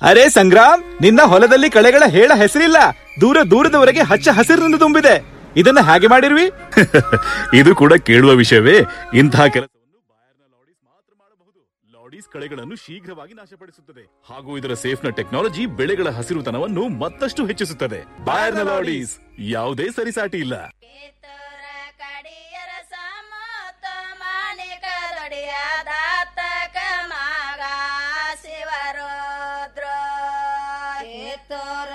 G: ಅರೆ ಸಂಗ್ರಾಮ್ ನಿನ್ನ ಹೊಲದಲ್ಲಿ ಕಳೆಗಳ ಹೇಳ ಹೆಸರಿಲ್ಲ ದೂರ ದೂರದವರೆಗೆ ಹಚ್ಚ ಹಸಿರಿನಿಂದ ತುಂಬಿದೆ ಇದನ್ನ ಹೇಗೆ ಮಾಡಿರ್ವಿ
H: ಇದು ಕೂಡ ಕೇಳುವ ವಿಷಯವೇ ಇಂತಹ ಕೆಲಸವನ್ನು ಬಾಯರ್ನ ಲಾಡೀಸ್ ಮಾತ್ರ ಮಾಡಬಹುದು ಲಾಡೀಸ್ ಕಳೆಗಳನ್ನು ಶೀಘ್ರವಾಗಿ ನಾಶಪಡಿಸುತ್ತದೆ ಹಾಗೂ ಇದರ ಸೇಫ್ನ ಟೆಕ್ನಾಲಜಿ ಬೆಳೆಗಳ ಹಸಿರುತನವನ್ನು ಮತ್ತಷ್ಟು ಹೆಚ್ಚಿಸುತ್ತದೆ ಬಾಯರ್ನ ಲಾಡೀಸ್ ಯಾವುದೇ ಸರಿಸಾಟಿ ಇಲ್ಲ
P: ಮಾನಿಕದೊಡಿಯದಾತಕ ಮಗ ಶಿವರುದ್ರ ತೋರ